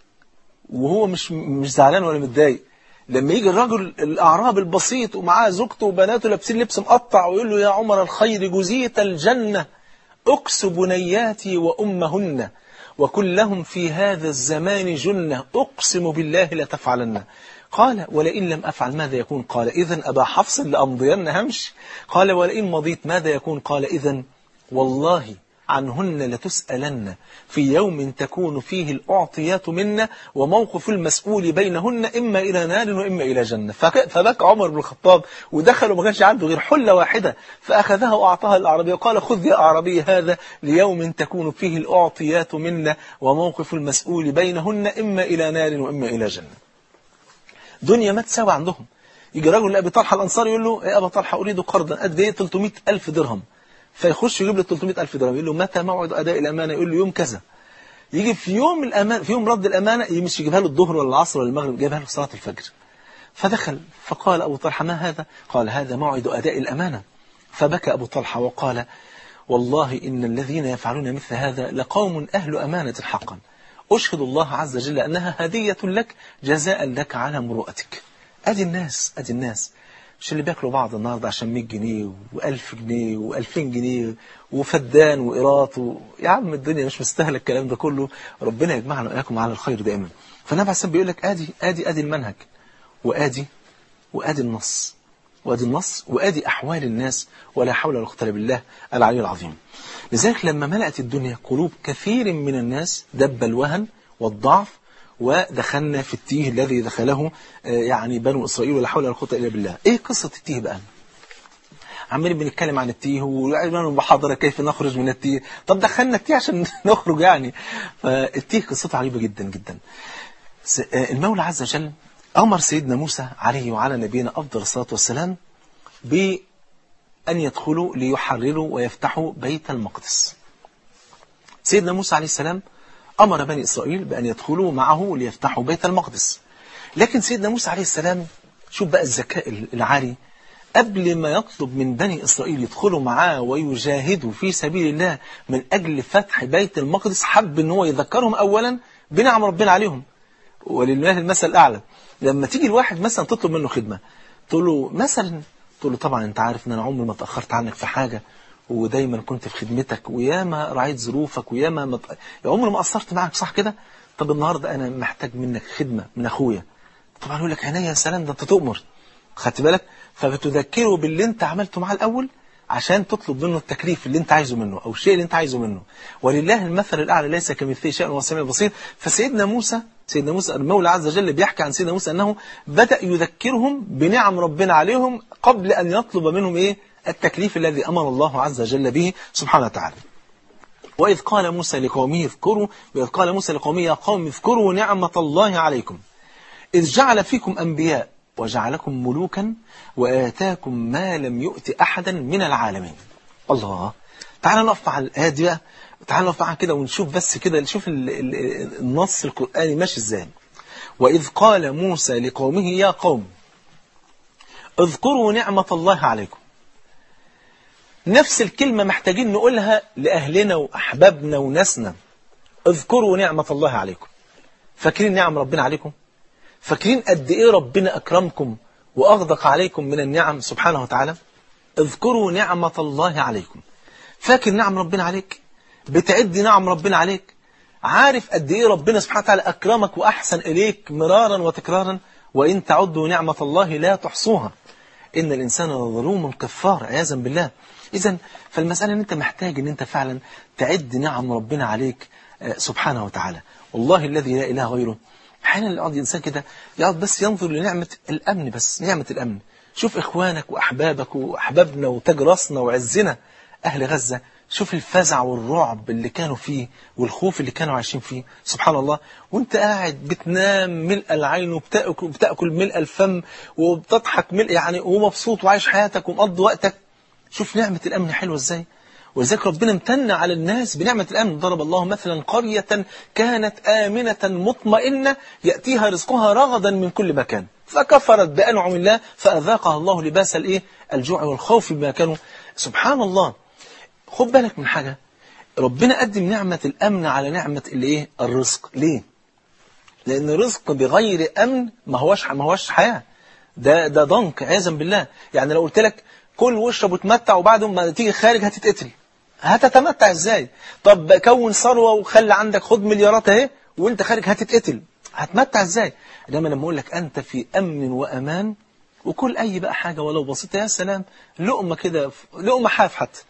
وهو مش مش زعلان ولا متضايق لما يجي الرجل الاعراب البسيط ومعاه زوجته وبناته لابسين لبس مقطع ويقول له يا عمر الخير جزيت الجنة اكس بنياتي وامهن وكلهم في هذا الزمان جنة اقسم بالله لتفعلن قال ولئن لم أفعل ماذا يكون قال إذا أبا حفص لأمضين همش قال ولئن مضيت ماذا يكون قال إذا والله عنهن لتسألن في يوم تكون فيه الأعطيات منا وموقف المسؤول بينهن إما إلى نار وإما إلى جنة فبكى عمر بن الخطاب ودخل وما كانش عنده غير حلة واحدة فأخذها وأعطاها الأعرابي وقال خذ يا أعرابي هذا ليوم تكون فيه الأعطيات منا وموقف المسؤول بينهن إما إلى نار وإما إلى جنة دنيا ما تساوي عندهم يجي رجل لأبي طلحة الأنصاري يقول له يا أبا طلحة أريد قرضا قد إيه 300 ألف درهم فيخش يجيب له 300 ألف درهم يقول له متى موعد أداء الأمانة يقول له يوم كذا يجي في يوم الأمان في يوم رد الأمانة مش يجيبها له الظهر ولا العصر ولا المغرب يجيبها له في صلاة الفجر فدخل فقال أبو طلحة ما هذا قال هذا موعد أداء الأمانة فبكى أبو طلحة وقال والله إن الذين يفعلون مثل هذا لقوم أهل أمانة حقا أشهد الله عز وجل أنها هدية لك جزاء لك على مروءتك أدي الناس أدي الناس مش اللي بياكلوا بعض النهارده عشان 100 جنيه و1000 جنيه و2000 جنيه وفدان وقيراط و... يا عم الدنيا مش مستاهله الكلام ده كله ربنا يجمعنا واياكم على الخير دائما فالنبي عليه الصلاه بيقول لك ادي ادي ادي المنهج وادي وادي النص وادي النص وادي احوال الناس ولا حول ولا قوه الا بالله العلي العظيم لذلك لما ملأت الدنيا قلوب كثير من الناس دب الوهن والضعف ودخلنا في التيه الذي دخله يعني بنو إسرائيل ولا حول ولا قوه إلا بالله إيه قصة التيه بقى عمالين بنتكلم عن التيه وعملنا محاضرة كيف نخرج من التيه طب دخلنا التيه عشان نخرج يعني فالتيه قصته عجيبة جدا جدا المولى عز وجل أمر سيدنا موسى عليه وعلى نبينا أفضل الصلاة والسلام بأن يدخلوا ليحرروا ويفتحوا بيت المقدس سيدنا موسى عليه السلام أمر بني إسرائيل بأن يدخلوا معه ليفتحوا بيت المقدس لكن سيدنا موسى عليه السلام شوف بقى الذكاء العالي قبل ما يطلب من بني إسرائيل يدخلوا معاه ويجاهدوا في سبيل الله من أجل فتح بيت المقدس حب أن هو يذكرهم أولا بنعم ربنا عليهم ولله المثل الأعلى لما تيجي الواحد مثلا تطلب منه خدمة تقول له مثلا تقول له طبعا انت عارف ان انا عمري ما اتأخرت عنك في حاجة ودايما كنت في خدمتك وياما راعيت ظروفك وياما مط... يا عمري ما قصرت معك صح كده طب النهارده انا محتاج منك خدمة من اخويا طبعا يقول لك عينيا يا سلام ده انت تؤمر خدت بالك فبتذكره باللي انت عملته معاه الاول عشان تطلب منه التكليف اللي انت عايزه منه او الشيء اللي انت عايزه منه ولله المثل الاعلى ليس كمثله شيء وهو السميع البصير فسيدنا موسى سيدنا موسى المولى عز وجل بيحكي عن سيدنا موسى انه بدا يذكرهم بنعم ربنا عليهم قبل ان يطلب منهم ايه التكليف الذي امر الله عز وجل به سبحانه وتعالى واذ قال موسى لقومه اذكروا واذ قال موسى لقومه يا قوم اذكروا نعمه الله عليكم اذ جعل فيكم انبياء وجعلكم ملوكا وآتاكم ما لم يؤت أحدا من العالمين الله تعال نقف مع الآية دي بقى تعال نقف معاها كده ونشوف بس كده نشوف ال ال النص القرآني ماشي ازاي وإذ قال موسى لقومه يا قوم اذكروا نعمة الله عليكم نفس الكلمة محتاجين نقولها لأهلنا وأحبابنا وناسنا اذكروا نعمة الله عليكم فاكرين نعم ربنا عليكم فاكرين قد ايه ربنا اكرمكم واغدق عليكم من النعم سبحانه وتعالى اذكروا نعمة الله عليكم فاكر نعم ربنا عليك بتعد نعم ربنا عليك عارف قد ايه ربنا سبحانه وتعالى اكرمك واحسن اليك مرارا وتكرارا وان تعدوا نعمة الله لا تحصوها ان الانسان لظلوم كفار عياذا بالله اذا فالمسألة ان انت محتاج ان انت فعلا تعد نعم ربنا عليك سبحانه وتعالى والله الذي لا اله غيره احيانا يقعد الانسان كده يقعد بس ينظر لنعمة الامن بس نعمة الامن شوف اخوانك واحبابك واحبابنا وتاج راسنا وعزنا اهل غزة شوف الفزع والرعب اللي كانوا فيه والخوف اللي كانوا عايشين فيه سبحان الله وانت قاعد بتنام ملء العين وبتاكل, وبتأكل ملء الفم وبتضحك ملء يعني ومبسوط وعايش حياتك ومقضي وقتك شوف نعمة الامن حلوه ازاي ولذلك ربنا امتن على الناس بنعمة الأمن ضرب الله مثلا قرية كانت آمنة مطمئنة يأتيها رزقها رغدا من كل مكان فكفرت بأنعم الله فأذاقها الله لباس الإيه؟ الجوع والخوف بما كانوا سبحان الله خد بالك من حاجة ربنا قدم نعمة الأمن على نعمة الإيه؟ الرزق ليه؟ لأن الرزق بغير أمن ما هوش ما هوش حياة ده ده ضنك عياذا بالله يعني لو قلت لك كل واشرب وتمتع وبعد ما تيجي خارج هتتقتل هتتمتع ازاي طب كون ثروه وخلي عندك خد مليارات اهي وانت خارج هتتقتل هتمتع ازاي انما لما اقول لك انت في امن وامان وكل اي بقى حاجه ولو بسيطه يا سلام لقمه كده لقمه حاف حتى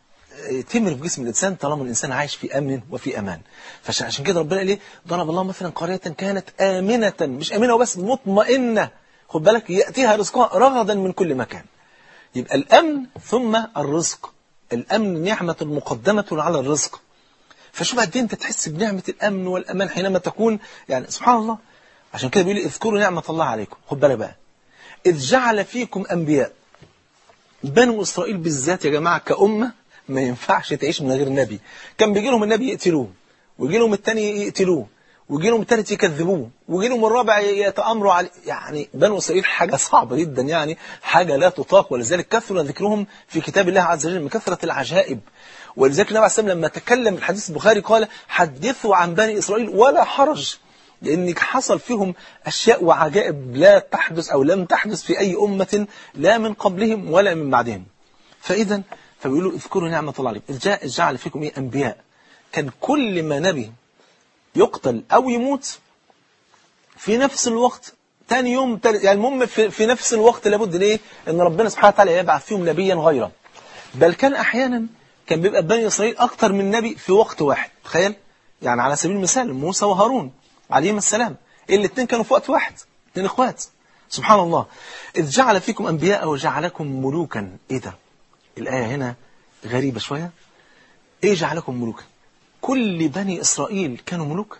تمر في جسم الانسان طالما الانسان عايش في امن وفي امان فعشان كده ربنا قال ايه ضرب الله مثلا قريه كانت امنه مش امنه وبس مطمئنه خد بالك ياتيها رزقها رغدا من كل مكان يبقى الامن ثم الرزق الأمن نعمة مقدمة على الرزق فشوف قد انت تحس بنعمة الأمن والأمان حينما تكون يعني سبحان الله عشان كده بيقول اذكروا نعمة الله عليكم خد بالك بقى إذ جعل فيكم أنبياء بنو إسرائيل بالذات يا جماعة كأمة ما ينفعش تعيش من غير نبي كان بيجي لهم النبي يقتلوه ويجي لهم الثاني يقتلوه ويجي لهم الثالث يكذبوه ويجي لهم الرابع يتأمروا عليه يعني بنو إسرائيل حاجة صعبة جدا يعني حاجة لا تطاق ولذلك كثر ذكرهم في كتاب الله عز وجل من كثرة العجائب ولذلك النبي عليه الصلاة والسلام لما تكلم الحديث البخاري قال حدثوا عن بني إسرائيل ولا حرج لأن حصل فيهم أشياء وعجائب لا تحدث أو لم تحدث في أي أمة لا من قبلهم ولا من بعدهم فإذا فبيقولوا اذكروا نعمة الله عليكم إذ جاء جعل فيكم إيه أنبياء كان كل ما نبي يقتل أو يموت في نفس الوقت تاني يوم تاني يعني المهم في, في نفس الوقت لابد ليه ان ربنا سبحانه وتعالى يبعث فيهم نبيا غيره بل كان احيانا كان بيبقى بني اسرائيل اكتر من نبي في وقت واحد تخيل يعني على سبيل المثال موسى وهارون عليهم السلام الاثنين كانوا في وقت واحد اثنين اخوات سبحان الله اذ جعل فيكم انبياء وجعلكم ملوكا ايه ده الايه هنا غريبه شويه ايه جعلكم ملوكا كل بني اسرائيل كانوا ملوك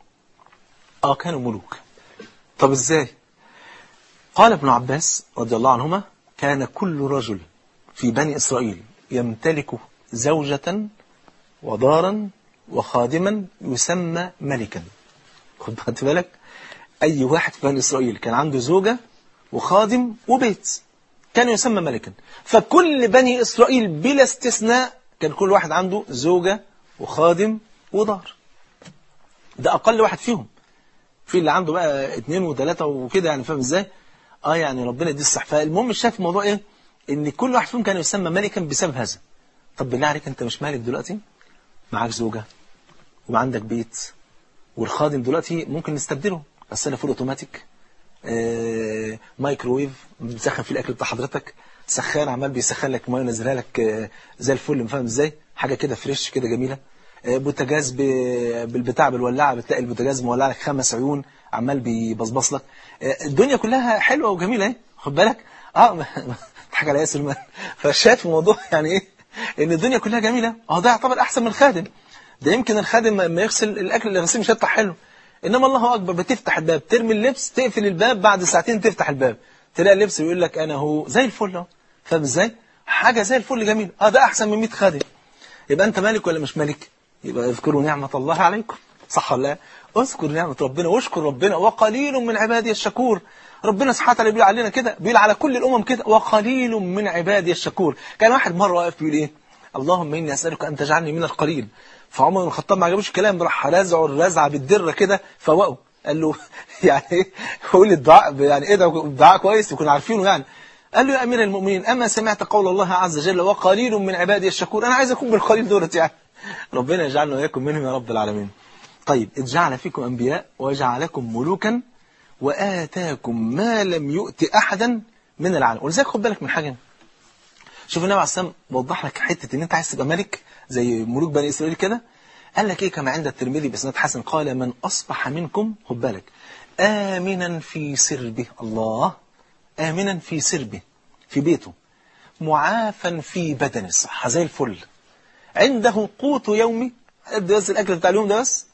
اه كانوا ملوك طب ازاي قال ابن عباس رضي الله عنهما كان كل رجل في بني إسرائيل يمتلك زوجة ودارا وخادما يسمى ملكا خد بالك أي واحد في بني إسرائيل كان عنده زوجة وخادم وبيت كان يسمى ملكا فكل بني إسرائيل بلا استثناء كان كل واحد عنده زوجة وخادم ودار ده أقل واحد فيهم في اللي عنده بقى اثنين وثلاثة وكده يعني فاهم ازاي اه يعني ربنا يدي الصحفاء المهم شايف الموضوع ايه ان كل واحد فيهم كان يسمى ملكا بسبب هذا طب بالله عليك انت مش مالك دلوقتي معاك زوجة وعندك بيت والخادم دلوقتي ممكن نستبدله غسالة فول اوتوماتيك آه مايكرويف بتسخن فيه الاكل بتاع حضرتك سخان عمال بيسخن لك ميه ينزلها لك آه زي الفل فاهم ازاي حاجه كده فريش كده جميله بوتاجاز بالبتاع بالولاعه بتلاقي البوتاجاز مولع لك خمس عيون عمال بيبصبص لك الدنيا كلها حلوه وجميله اهي خد بالك اه تضحك على ياسر المال فشايف الموضوع يعني ايه ان الدنيا كلها جميله اه ده يعتبر احسن من الخادم ده يمكن الخادم ما يغسل الاكل اللي غسيل مش هيطلع حلو انما الله اكبر بتفتح الباب ترمي اللبس تقفل الباب بعد ساعتين تفتح الباب تلاقي اللبس يقول لك انا هو زي الفل اهو فاهم ازاي حاجه زي الفل جميل اه ده احسن من 100 خادم يبقى انت مالك ولا مش مالك يبقى اذكروا نعمة الله عليكم صح ولا لا اذكر نعمة ربنا واشكر ربنا وقليل من عبادي الشكور ربنا سبحانه وتعالى بيقول علينا كده بيقول على كل الأمم كده وقليل من عبادي الشكور كان واحد مرة واقف بيقول ايه اللهم إني أسألك أن تجعلني من القليل فعمر بن الخطاب ما عجبوش الكلام راح رازعه الرزعة بالدرة كده فوقه قال له يعني ايه قول الدعاء يعني ايه ده الدعاء كويس يكون عارفينه يعني قال له يا أمير المؤمنين أما سمعت قول الله عز وجل وقليل من عبادي الشكور أنا عايز أكون بالقليل دولت يعني ربنا يجعلنا وإياكم منهم يا رب العالمين طيب إذ جعل فيكم أنبياء وجعلكم ملوكا وآتاكم ما لم يؤت أحدا من العالم ولذلك خد بالك من حاجة شوف النبي عليه السلام وضح لك حتة إن أنت عايز تبقى ملك زي ملوك بني إسرائيل كده قال لك إيه كما عند الترمذي بإسناد حسن قال من أصبح منكم خد بالك آمنا في سربه الله آمنا في سربه في بيته معافا في بدنه صح زي الفل عنده قوت يومي ابدا بس الاكل بتاع اليوم ده بس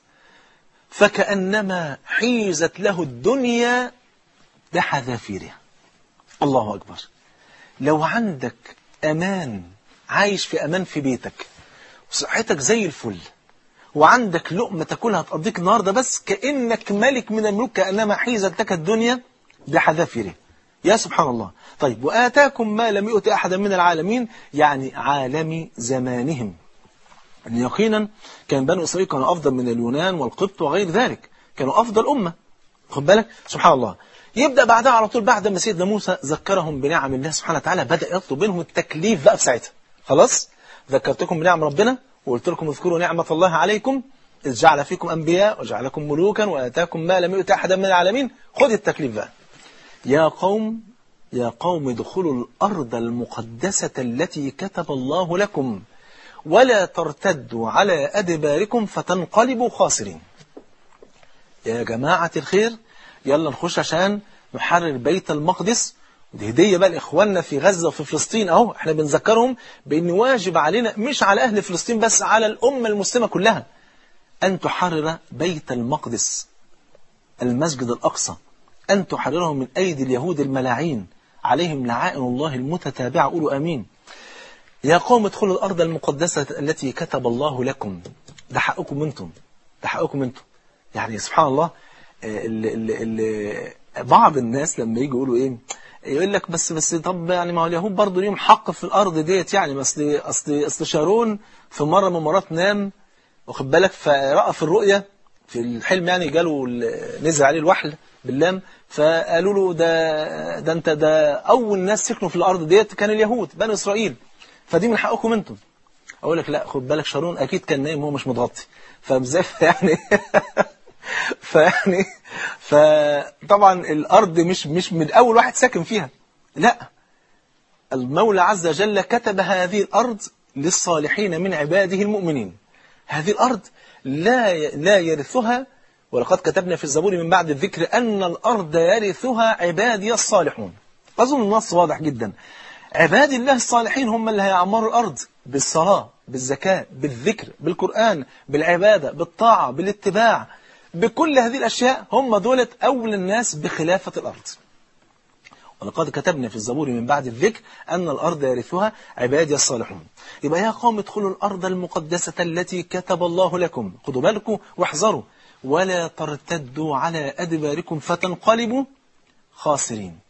فكانما حيزت له الدنيا بحذافيرها الله اكبر لو عندك امان عايش في امان في بيتك وصحتك زي الفل وعندك لقمه تاكلها تقضيك النهارده بس كانك ملك من الملوك كانما حيزت لك الدنيا بحذافيرها يا سبحان الله طيب وآتاكم ما لم يؤت أحدا من العالمين يعني عالم زمانهم يعني يقينا كان بنو إسرائيل كانوا أفضل من اليونان والقبط وغير ذلك كانوا أفضل أمة خد بالك سبحان الله يبدأ بعدها على طول بعد ما سيدنا موسى ذكرهم بنعم الله سبحانه وتعالى بدأ يطلب منهم التكليف بقى في ساعتها خلاص ذكرتكم بنعم ربنا وقلت لكم اذكروا نعمة الله عليكم إذ جعل فيكم أنبياء وجعلكم ملوكا وآتاكم ما لم يؤت أحدا من العالمين خذ التكليف بقى يا قوم يا قوم ادخلوا الأرض المقدسة التي كتب الله لكم ولا ترتدوا على أدباركم فتنقلبوا خاسرين يا جماعة الخير يلا نخش عشان نحرر بيت المقدس ودي هدية بقى لإخواننا في غزة وفي فلسطين أهو احنا بنذكرهم بأن واجب علينا مش على أهل فلسطين بس على الأمة المسلمة كلها أن تحرر بيت المقدس المسجد الأقصى أن تحرره من أيدي اليهود الملاعين عليهم لعائن الله المتتابعة قولوا أمين يا قوم ادخلوا الأرض المقدسة التي كتب الله لكم ده حقكم انتم ده حقكم انتم يعني سبحان الله ال ال ال بعض الناس لما يجي يقولوا ايه يقول لك بس بس طب يعني ما هو اليهود برضه ليهم حق في الارض ديت يعني اصل اصل اصل شارون في مره من المرات نام واخد بالك فرأى في الرؤيه في الحلم يعني جاله نزل عليه الوحل باللام فقالوا له ده ده انت ده اول ناس سكنوا في الارض ديت كان اليهود بني اسرائيل فدي من حقكم انتم اقول لك لا خد بالك شارون اكيد كان نايم هو مش متغطي فازاي يعني فيعني فطبعا الارض مش مش من اول واحد ساكن فيها لا المولى عز وجل كتب هذه الارض للصالحين من عباده المؤمنين هذه الارض لا لا يرثها ولقد كتبنا في الزبور من بعد الذكر ان الارض يرثها عبادي الصالحون اظن النص واضح جدا عباد الله الصالحين هم اللي هيعمروا الارض بالصلاه بالزكاه بالذكر بالقران بالعباده بالطاعه بالاتباع بكل هذه الأشياء هم دولة أول الناس بخلافة الأرض ولقد كتبنا في الزبور من بعد الذكر أن الأرض يرثها عبادي الصالحون يبقى يا قوم ادخلوا الأرض المقدسة التي كتب الله لكم خدوا بالكم واحذروا ولا ترتدوا على أدباركم فتنقلبوا خاسرين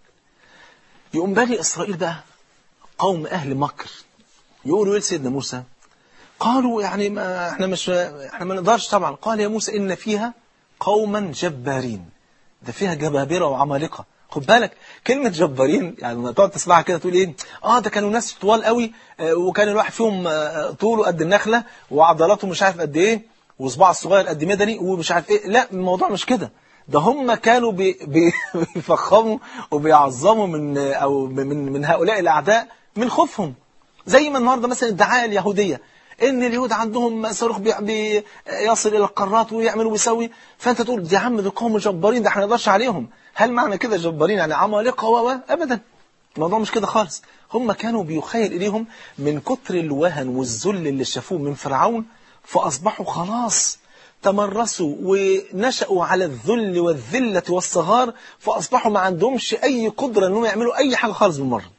يقوم بني إسرائيل بقى قوم أهل مكر يقولوا إيه سيدنا موسى قالوا يعني ما احنا مش احنا ما نقدرش طبعا قال يا موسى إن فيها قوما جبارين ده فيها جبابرة وعمالقة خد بالك كلمة جبارين يعني لما تقعد تسمعها كده تقول ايه اه ده كانوا ناس طوال قوي آه وكان الواحد فيهم آه طوله قد النخلة وعضلاته مش عارف قد ايه وصباعه الصغير قد مدني ومش عارف ايه لا الموضوع مش كده ده هم كانوا بي بي بيفخموا وبيعظموا من او من من هؤلاء الاعداء من خوفهم زي ما النهارده مثلا الدعايه اليهوديه ان اليهود عندهم صاروخ بي بي يصل الى القارات ويعمل ويسوي فانت تقول دي عم دول قوم جبارين ده احنا ما نقدرش عليهم هل معنى كده جبارين يعني عمالقه و ابدا الموضوع مش كده خالص هم كانوا بيخيل اليهم من كتر الوهن والذل اللي شافوه من فرعون فاصبحوا خلاص تمرسوا ونشأوا على الذل والذلة والصغار فأصبحوا ما عندهمش أي قدرة أنهم يعملوا أي حاجة خالص بالمرة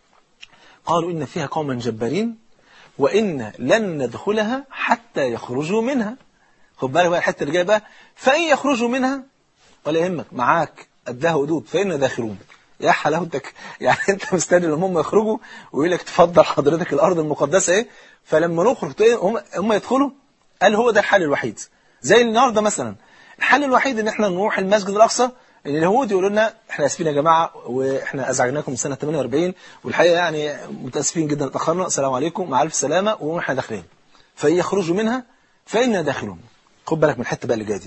قالوا إن فيها قوما جبارين وإن لن ندخلها حتى يخرجوا منها خد بالك بقى الحته اللي جايه بقى فإن يخرجوا منها ولا يهمك معاك قدها هدود فإن داخلون يا حلاوتك يعني انت مستني لما هم يخرجوا ويقول لك تفضل حضرتك الارض المقدسه ايه فلما نخرج هم هم يدخلوا قال هو ده الحل الوحيد زي النهارده مثلا الحل الوحيد ان احنا نروح المسجد الاقصى ان اليهود يقولوا لنا احنا اسفين يا جماعه واحنا ازعجناكم سنه 48 والحقيقه يعني متاسفين جدا اتاخرنا السلام عليكم مع الف سلامه واحنا داخلين فان يخرجوا منها فانا داخلون خد بالك من الحته بقى اللي جايه دي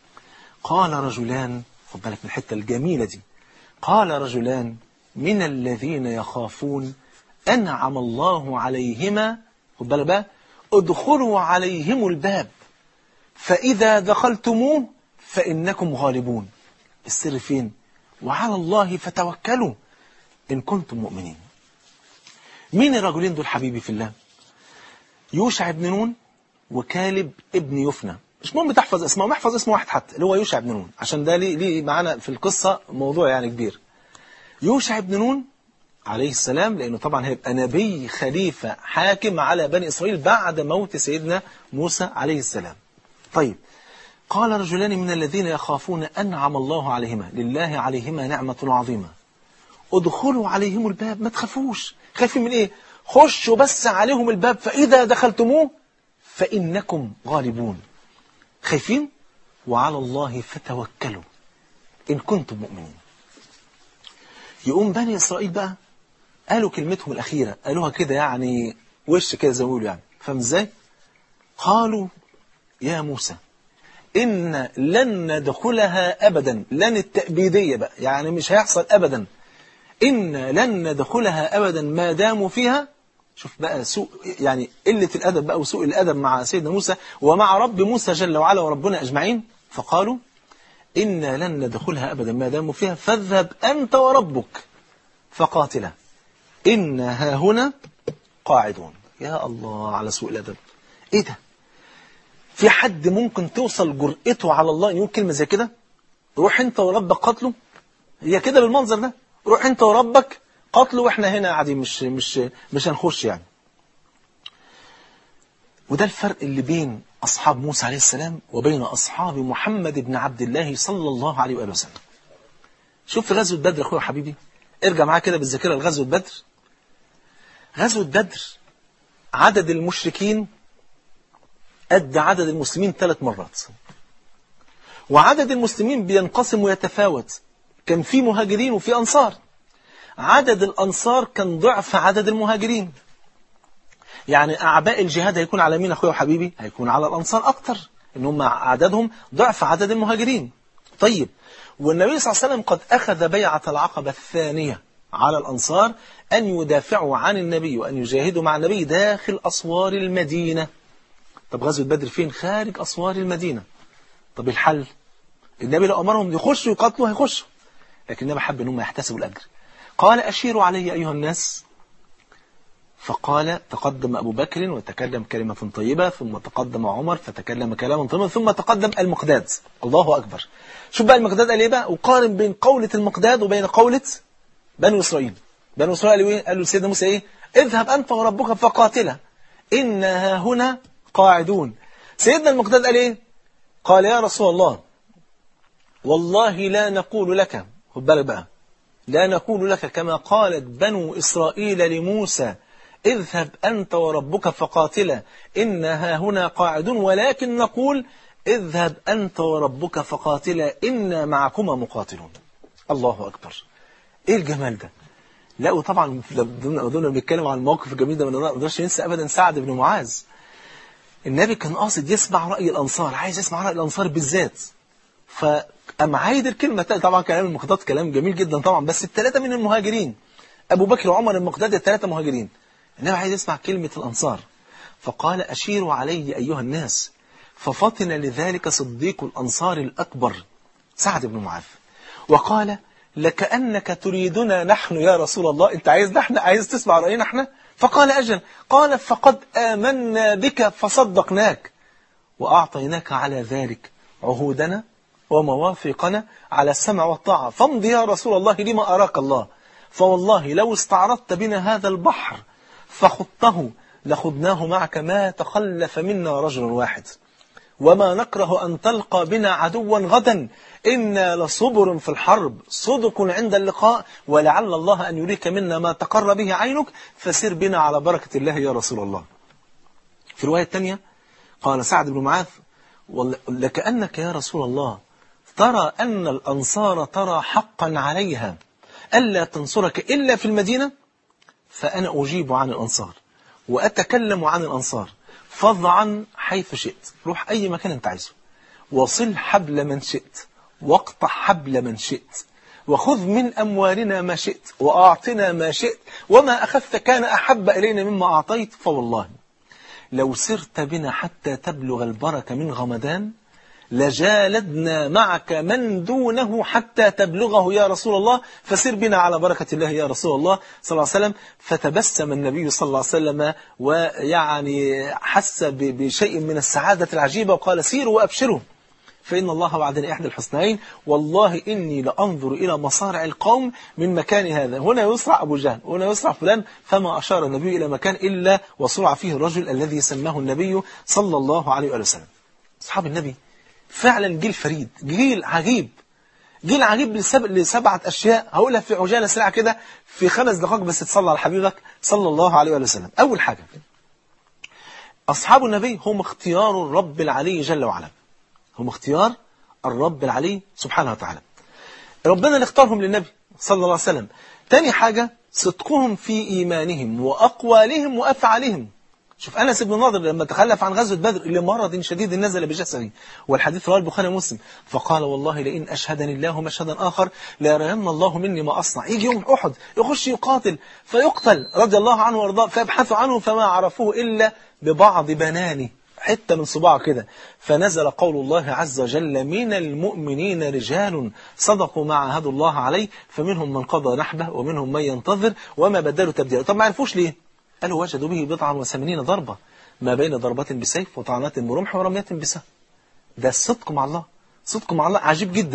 قال رجلان خد بالك من الحته الجميله دي قال رجلان من الذين يخافون انعم الله عليهما خد بالك بقى ادخلوا عليهم الباب فاذا دخلتموه فانكم غالبون السر فين وعلى الله فتوكلوا إن كنتم مؤمنين مين الرجلين دول حبيبي في الله يوشع بن نون وكالب ابن يفنى مش مهم تحفظ اسمه محفظ اسم واحد حتى اللي هو يوشع بن نون عشان ده ليه, ليه معانا في القصة موضوع يعني كبير يوشع بن نون عليه السلام لأنه طبعا هيبقى نبي خليفة حاكم على بني إسرائيل بعد موت سيدنا موسى عليه السلام طيب قال رجلان من الذين يخافون أنعم الله عليهما لله عليهما نعمة عظيمة ادخلوا عليهم الباب ما تخافوش خايفين من ايه خشوا بس عليهم الباب فإذا دخلتموه فإنكم غالبون خايفين وعلى الله فتوكلوا إن كنتم مؤمنين يقوم بني إسرائيل بقى قالوا كلمتهم الأخيرة قالوها كده يعني وش كده زي ما بيقولوا يعني فاهم ازاي قالوا يا موسى إن لن ندخلها أبدا لن التأبيدية بقى يعني مش هيحصل أبدا إن لن ندخلها أبدا ما داموا فيها شوف بقى سوء يعني قلة الأدب بقى وسوء الأدب مع سيدنا موسى ومع رب موسى جل وعلا وربنا أجمعين فقالوا إنا لن ندخلها أبدا ما داموا فيها فاذهب أنت وربك فقاتلا إنا ها هنا قاعدون يا الله على سوء الأدب إيه ده في حد ممكن توصل جرأته على الله ان يقول كلمة زي كده روح انت وربك قتله هي كده بالمنظر ده روح انت وربك قتل واحنا هنا قاعدين مش مش مش هنخش يعني وده الفرق اللي بين أصحاب موسى عليه السلام وبين أصحاب محمد بن عبد الله صلى الله عليه وآله وسلم شوف في غزوة بدر أخويا حبيبي ارجع معايا كده بالذاكرة لغزوة بدر غزوة بدر عدد المشركين قد عدد المسلمين ثلاث مرات وعدد المسلمين بينقسم ويتفاوت كان في مهاجرين وفي أنصار عدد الأنصار كان ضعف عدد المهاجرين يعني أعباء الجهاد هيكون على مين أخويا وحبيبي هيكون على الأنصار أكتر إن هم عددهم ضعف عدد المهاجرين طيب والنبي صلى الله عليه وسلم قد أخذ بيعة العقبة الثانية على الأنصار أن يدافعوا عن النبي وأن يجاهدوا مع النبي داخل أسوار المدينة طب غزوة بدر فين خارج أسوار المدينة طب الحل النبي لو أمرهم يخشوا يقاتلوا هيخشوا لكن النبي حب أنهم يحتسبوا الأجر قال أشيروا علي أيها الناس فقال تقدم أبو بكر وتكلم كلمة طيبة ثم تقدم عمر فتكلم كلاما طيبا ثم تقدم المقداد الله أكبر شوف بقى المقداد قال إيه بقى وقارن بين قولة المقداد وبين قولة بنو إسرائيل بنو إسرائيل قالوا إيه قالوا لسيدنا موسى إيه اذهب أنت وربك فقاتلا إنها هنا قاعدون سيدنا المقداد قال إيه قال يا رسول الله والله لا نقول لك خد بالك بقى لا نقول لك كما قالت بنو إسرائيل لموسى اذهب أنت وربك فقاتلا إنها هنا قاعدون ولكن نقول اذهب أنت وربك فقاتلا إنا معكما مقاتلون الله أكبر إيه الجمال ده لا وطبعا دون بنتكلم عن الموقف الجميل ده ما نقدرش ننسى أبدا سعد بن معاذ النبي كان قاصد يسمع رأي الأنصار عايز يسمع رأي الأنصار بالذات فأم عايد الكلمة طبعا كلام المقداد كلام جميل جدا طبعا بس الثلاثة من المهاجرين أبو بكر وعمر المقداد الثلاثة مهاجرين النبي عايز يسمع كلمة الأنصار فقال أشيروا علي أيها الناس ففطن لذلك صديق الأنصار الأكبر سعد بن معاذ وقال لكأنك تريدنا نحن يا رسول الله أنت عايز نحن عايز تسمع رأينا احنا فقال أجل قال فقد آمنا بك فصدقناك وأعطيناك على ذلك عهودنا ومواثيقنا على السمع والطاعة فامضي يا رسول الله لما أراك الله فوالله لو استعرضت بنا هذا البحر فخضته لخضناه معك ما تخلف منا رجل واحد وما نكره أن تلقى بنا عدوا غدا إنا لصبر في الحرب صدق عند اللقاء ولعل الله أن يريك منا ما تقر به عينك فسر بنا على بركة الله يا رسول الله في الرواية الثانية قال سعد بن معاذ لكأنك يا رسول الله ترى أن الأنصار ترى حقا عليها ألا تنصرك إلا في المدينة فأنا أجيب عن الأنصار وأتكلم عن الأنصار فضعا حيث شئت روح أي مكان أنت عايزه وصل حبل من شئت واقطع حبل من شئت وخذ من أموالنا ما شئت وأعطنا ما شئت وما أخذت كان أحب إلينا مما أعطيت فوالله لو سرت بنا حتى تبلغ البركة من غمدان لجالدنا معك من دونه حتى تبلغه يا رسول الله فسر بنا على بركة الله يا رسول الله صلى الله عليه وسلم فتبسم النبي صلى الله عليه وسلم ويعني حس بشيء من السعادة العجيبة وقال سيروا وأبشروا فإن الله وعدني إحدى الحسنين والله إني لأنظر إلى مصارع القوم من مكان هذا هنا يصرع أبو جهل وهنا يصرع فلان فما أشار النبي إلى مكان إلا وصرع فيه الرجل الذي سماه النبي صلى الله عليه وسلم أصحاب النبي فعلا جيل فريد جيل عجيب جيل عجيب لسب... لسبعة أشياء هقولها في عجالة سريعة كده في خمس دقائق بس تصلى على حبيبك صلى الله عليه وسلم أول حاجة أصحاب النبي هم اختيار الرب العلي جل وعلا هم اختيار الرب العلي سبحانه وتعالى ربنا اللي اختارهم للنبي صلى الله عليه وسلم تاني حاجة صدقهم في إيمانهم وأقوالهم وأفعالهم شوف أنس بن ناظر لما تخلف عن غزوة بدر لمرض شديد نزل بجسده والحديث رواه البخاري ومسلم فقال والله لئن أشهدني الله مشهدا آخر ليرين الله مني ما أصنع يجي يوم أحد يخش يقاتل فيقتل رضي الله عنه وارضاه فيبحثوا عنه فما عرفوه إلا ببعض بنانه حتة من صباعه كده فنزل قول الله عز وجل من المؤمنين رجال صدقوا ما عاهدوا الله عليه فمنهم من قضى نحبه ومنهم من ينتظر وما بدلوا تبديلا طب ما عرفوش ليه قالوا وجدوا به بضعا وثمانين ضربة ما بين ضربة بسيف وطعنات برمح ورمية بسهم ده الصدق مع الله صدق مع الله عجيب جدا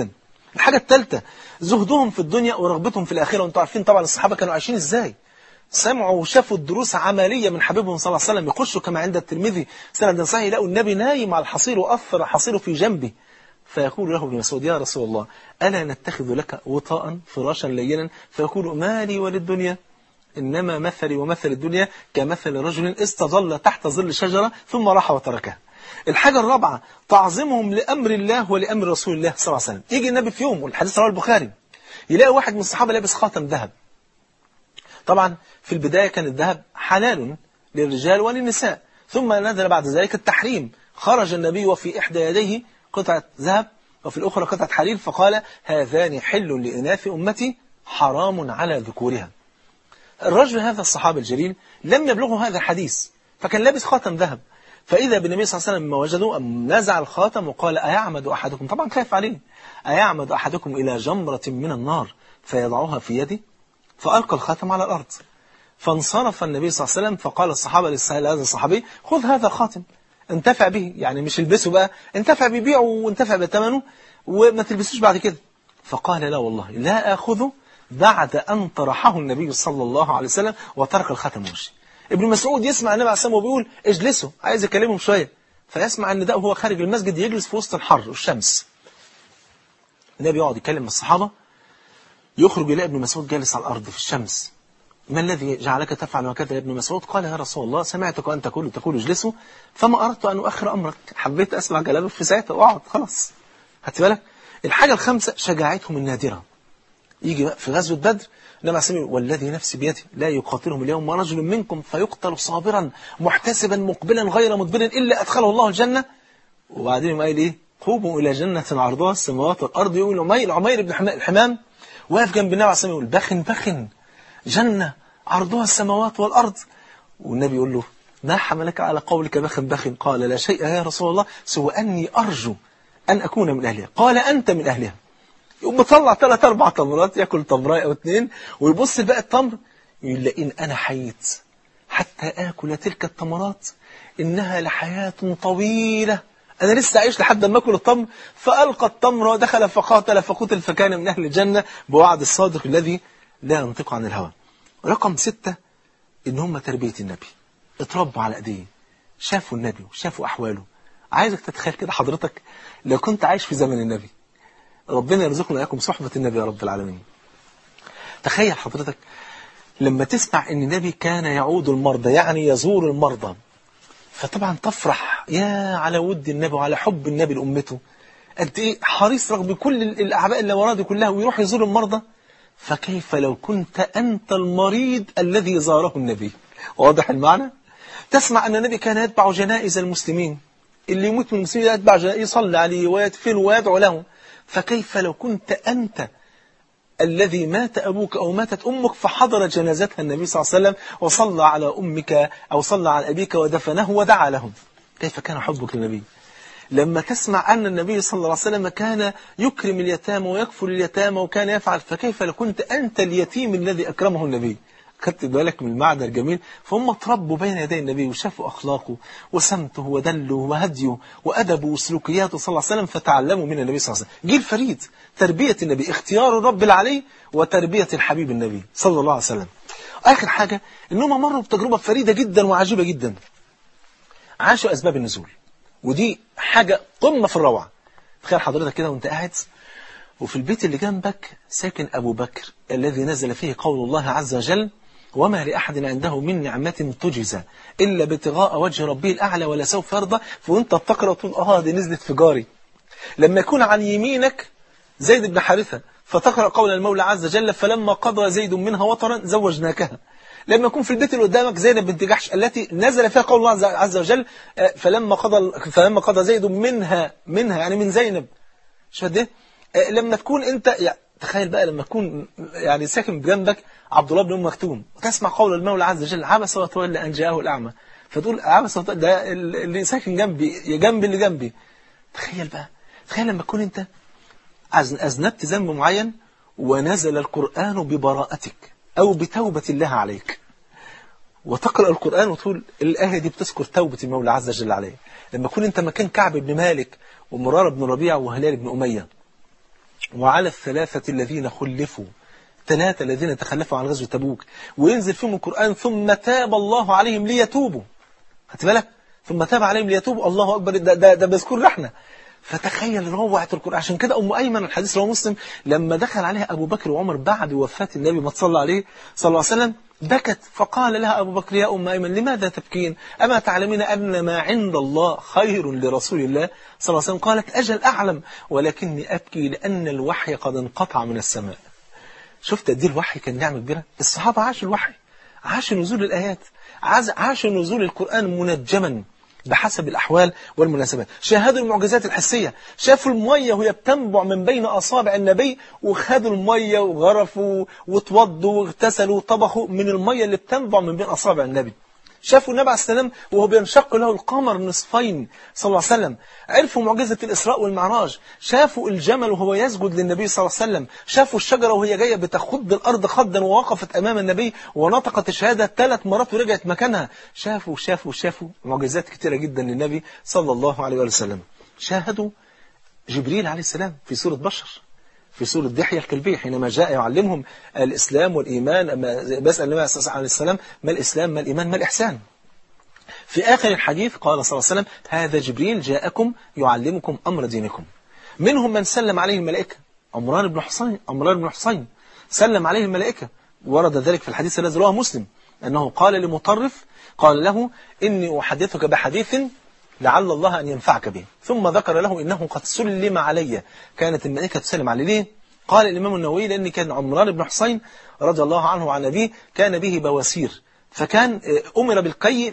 الحاجة الثالثة زهدهم في الدنيا ورغبتهم في الآخرة وانتم عارفين طبعا الصحابة كانوا عايشين ازاي سمعوا وشافوا الدروس عملية من حبيبهم صلى الله عليه وسلم يخشوا كما عند الترمذي سند صحيح يلاقوا النبي نايم على الحصير وأثر حصيره في جنبه فيقول له ابن مسعود يا رسول الله ألا نتخذ لك وطاء فراشا لينا فيقول ما لي وللدنيا إنما مثلي ومثل الدنيا كمثل رجل استظل تحت ظل شجرة ثم راح وتركها الحاجة الرابعة تعظيمهم لأمر الله ولأمر رسول الله صلى الله عليه وسلم يجي النبي في يوم والحديث رواه البخاري يلاقي واحد من الصحابة لابس خاتم ذهب طبعا في البداية كان الذهب حلال للرجال وللنساء ثم نزل بعد ذلك التحريم خرج النبي وفي إحدى يديه قطعة ذهب وفي الأخرى قطعة حرير فقال هذان حل لإناث أمتي حرام على ذكورها الرجل هذا الصحابي الجليل لم يبلغه هذا الحديث فكان لابس خاتم ذهب فإذا بالنبي صلى الله عليه وسلم ما وجدوا أم نزع الخاتم وقال أيعمد أحدكم طبعا خايف عليه أيعمد أحدكم إلى جمرة من النار فيضعها في يدي فألقى الخاتم على الأرض فانصرف النبي صلى الله عليه وسلم فقال الصحابة للسهل هذا الصحابي خذ هذا الخاتم انتفع به يعني مش البسه بقى انتفع ببيعه وانتفع بثمنه وما تلبسوش بعد كده فقال لا والله لا آخذه بعد أن طرحه النبي صلى الله عليه وسلم وترك الخاتم وشي ابن مسعود يسمع النبي عليه الصلاة والسلام وبيقول اجلسوا عايز يكلمهم شوية فيسمع ان ده وهو خارج المسجد يجلس في وسط الحر والشمس النبي يقعد يكلم الصحابة يخرج يلاقي ابن مسعود جالس على الأرض في الشمس ما الذي جعلك تفعل وكذا يا ابن مسعود قال يا رسول الله سمعتك أن تقول تقول اجلسوا فما أردت أن أؤخر أمرك حبيت أسمع كلامك في ساعتها وأقعد خلاص هات بالك الحاجة الخامسة شجاعتهم النادرة يجي بقى في غزوة بدر إنما سمي والذي نفسي بيده لا يقاتلهم اليوم رجل منكم فيقتل صابرا محتسبا مقبلا غير مدبر إلا أدخله الله الجنة وبعدين يقول إيه قوموا إلى جنة عرضها السماوات والأرض يقول عمير عمير بن الحمام واقف جنب النبي عليه الصلاة والسلام يقول بخن بخن جنة عرضها السماوات والأرض والنبي يقول له ما حملك على قولك بخن بخن قال لا شيء يا رسول الله سوى أني أرجو أن أكون من أهلها قال أنت من أهلها يقوم مطلع ثلاث أربع تمرات يأكل تمراية أو اثنين ويبص بقى التمر يقول لئن أنا حييت حتى آكل تلك التمرات إنها لحياة طويلة أنا لسه عايش لحد ما أكل التمر فألقى التمر ودخل فقاتل فقتل فكان من أهل الجنة بوعد الصادق الذي لا ينطق عن الهوى رقم ستة إن هم تربية النبي اتربوا على أيديه شافوا النبي وشافوا أحواله عايزك تتخيل كده حضرتك لو كنت عايش في زمن النبي ربنا يرزقنا إياكم صحبة النبي يا رب العالمين تخيل حضرتك لما تسمع ان النبي كان يعود المرضى يعني يزور المرضى فطبعا تفرح يا على ود النبي وعلى حب النبي لأمته قد ايه حريص رغم كل الأعباء اللي وراه دي كلها ويروح يزور المرضى فكيف لو كنت أنت المريض الذي زاره النبي واضح المعنى تسمع أن النبي كان يتبع جنائز المسلمين اللي يموت من المسلمين يتبع جنائز يصلي عليه ويدفنه ويدعو له فكيف لو كنت أنت الذي مات أبوك أو ماتت أمك فحضر جنازتها النبي صلى الله عليه وسلم وصلى على أمك أو صلى على أبيك ودفنه ودعا لهم كيف كان حبك للنبي لما تسمع أن النبي صلى الله عليه وسلم كان يكرم اليتامى ويكفل اليتامى وكان يفعل فكيف لو كنت أنت اليتيم الذي أكرمه النبي خدت بالك من المعنى الجميل فهم تربوا بين يدي النبي وشافوا أخلاقه وسمته ودله وهديه وأدبه وسلوكياته صلى الله عليه وسلم فتعلموا من النبي صلى الله عليه وسلم جيل فريد تربية النبي اختيار الرب العلي وتربية الحبيب النبي صلى الله عليه وسلم آخر حاجة إنهم مروا بتجربة فريدة جدا وعجيبة جدا عاشوا أسباب النزول ودي حاجة قمة في الروعة تخيل حضرتك كده وانت قاعد وفي البيت اللي جنبك ساكن أبو بكر الذي نزل فيه قول الله عز وجل وما لأحد عنده من نعمة تجزى إلا ابتغاء وجه ربه الأعلى ولا سوف يرضى فوانت بتقرأ تقول آه دي نزلت في جاري لما يكون عن يمينك زيد بن حارثة فتقرأ قول المولى عز وجل فلما قضى زيد منها وطرا زوجناكها لما يكون في البيت اللي قدامك زينب بنت جحش التي نزل فيها قول الله عز وجل فلما قضى فلما قضى زيد منها منها يعني من زينب شو ده لما تكون انت يعني تخيل بقى لما تكون يعني ساكن بجنبك عبد الله بن ام مكتوم وتسمع قول المولى عز وجل عبس وتولى ان جاءه الاعمى فتقول عبس وتولى ده اللي ساكن جنبي جنبي اللي جنبي تخيل بقى تخيل لما تكون انت اذنبت ذنب معين ونزل القرآن ببراءتك او بتوبة الله عليك وتقرأ القرآن وتقول الآية دي بتذكر توبة المولى عز وجل عليه لما تكون انت مكان كعب بن مالك ومرارة بن ربيع وهلال بن أمية وعلى الثلاثة الذين خلفوا ثلاثة الذين تخلفوا عن غزوة تبوك وينزل فيهم القرآن ثم تاب الله عليهم ليتوبوا خدت بالك ثم تاب عليهم ليتوبوا الله أكبر ده, ده, ده بذكر احنا فتخيل روعة القرآن عشان كده أم أيمن الحديث رواه مسلم لما دخل عليها أبو بكر وعمر بعد وفاة النبي ما تصلى عليه صلى الله عليه وسلم بكت فقال لها أبو بكر يا أم أيمن لماذا تبكين أما تعلمين أن ما عند الله خير لرسول الله صلى الله عليه وسلم قالت أجل أعلم ولكني أبكي لأن الوحي قد انقطع من السماء شفت قد ايه الوحي كان نعمة كبيرة الصحابة عاشوا الوحي عاشوا نزول الآيات عاشوا نزول القرآن منجما بحسب الأحوال والمناسبات شاهدوا المعجزات الحسية شافوا المية وهي بتنبع من بين أصابع النبي وخدوا المية وغرفوا وتوضوا واغتسلوا وطبخوا من المية اللي بتنبع من بين أصابع النبي شافوا النبي عليه السلام وهو بينشق له القمر نصفين صلى الله عليه وسلم عرفوا معجزة الإسراء والمعراج شافوا الجمل وهو يسجد للنبي صلى الله عليه وسلم شافوا الشجرة وهي جاية بتخض الأرض خضا ووقفت أمام النبي ونطقت الشهادة ثلاث مرات ورجعت مكانها شافوا شافوا شافوا معجزات كثيرة جدا للنبي صلى الله عليه وسلم شاهدوا جبريل عليه السلام في سورة بشر في سورة دحية الكلبية حينما جاء يعلمهم الإسلام والإيمان أما بسأل النبي عليه السلام ما الإسلام ما الإيمان ما الإحسان في آخر الحديث قال صلى الله عليه وسلم هذا جبريل جاءكم يعلمكم أمر دينكم منهم من سلم عليه الملائكة عمران بن حسين عمران بن حسين سلم عليه الملائكة ورد ذلك في الحديث الذي رواه مسلم أنه قال لمطرف قال له إني أحدثك بحديث لعل الله أن ينفعك به ثم ذكر له إنه قد سلم علي كانت الملائكة تسلم عليه ليه؟ قال الإمام النووي لأن كان عمران بن حسين رضي الله عنه وعن أبيه كان به بواسير فكان أمر بالكي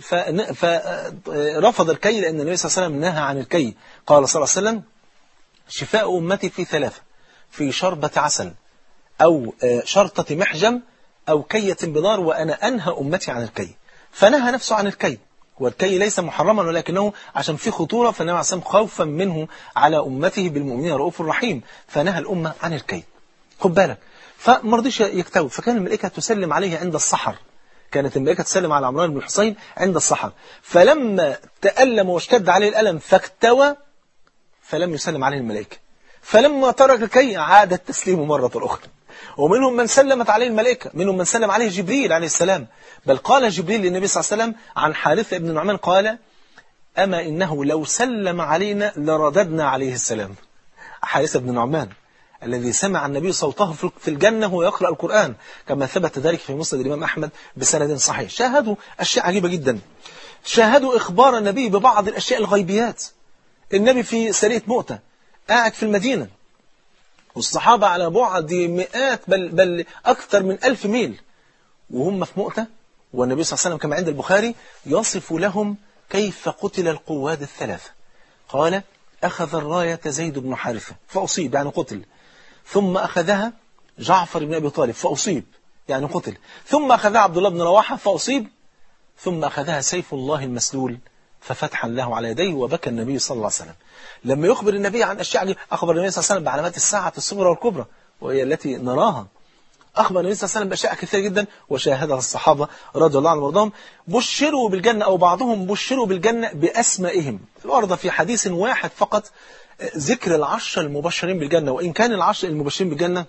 فرفض الكي لأن النبي صلى الله عليه وسلم نهى عن الكي قال صلى الله عليه وسلم شفاء أمتي في ثلاثة في شربة عسل أو شرطة محجم أو كية بنار وأنا أنهى أمتي عن الكي فنهى نفسه عن الكي والكي ليس محرما ولكنه عشان فيه خطورة فالنبي عليه الصلاة خوفا منه على أمته بالمؤمنين رؤوف رحيم فنهى الأمة عن الكي خد بالك فمرضيش يكتوب فكان الملائكة تسلم عليه عند السحر كانت الملائكة تسلم على عمران بن الحسين عند السحر فلما تألم واشتد عليه الألم فاكتوى فلم يسلم عليه الملائكة فلما ترك الكي عاد التسليم مرة أخرى ومنهم من سلمت عليه الملائكة منهم من سلم عليه جبريل عليه السلام بل قال جبريل للنبي صلى الله عليه وسلم عن حارثة بن نعمان قال أما إنه لو سلم علينا لرددنا عليه السلام حارثة بن نعمان الذي سمع النبي صوته في الجنة وهو يقرأ القرآن كما ثبت ذلك في مسند الإمام أحمد بسند صحيح شاهدوا أشياء عجيبة جدا شاهدوا إخبار النبي ببعض الأشياء الغيبيات النبي في سرية مؤتة قاعد في المدينة والصحابة على بعد مئات بل, بل أكثر من ألف ميل وهم في مؤتة والنبي صلى الله عليه وسلم كما عند البخاري يصف لهم كيف قتل القواد الثلاثة قال أخذ الراية زيد بن حارثة فأصيب يعني قتل ثم أخذها جعفر بن أبي طالب فأصيب يعني قتل ثم أخذها عبد الله بن رواحة فأصيب ثم أخذها سيف الله المسلول ففتحا له على يديه وبكى النبي صلى الله عليه وسلم لما يخبر النبي عن أشياء أخبر النبي صلى الله عليه وسلم بعلامات الساعة الصغرى والكبرى وهي التي نراها أخبر النبي صلى الله عليه وسلم بأشياء كثيرة جدا وشاهدها الصحابة رضي الله عنهم وارضاهم بشروا بالجنة أو بعضهم بشروا بالجنة بأسمائهم الأرض في حديث واحد فقط ذكر العشر المبشرين بالجنة وإن كان العشر المبشرين بالجنة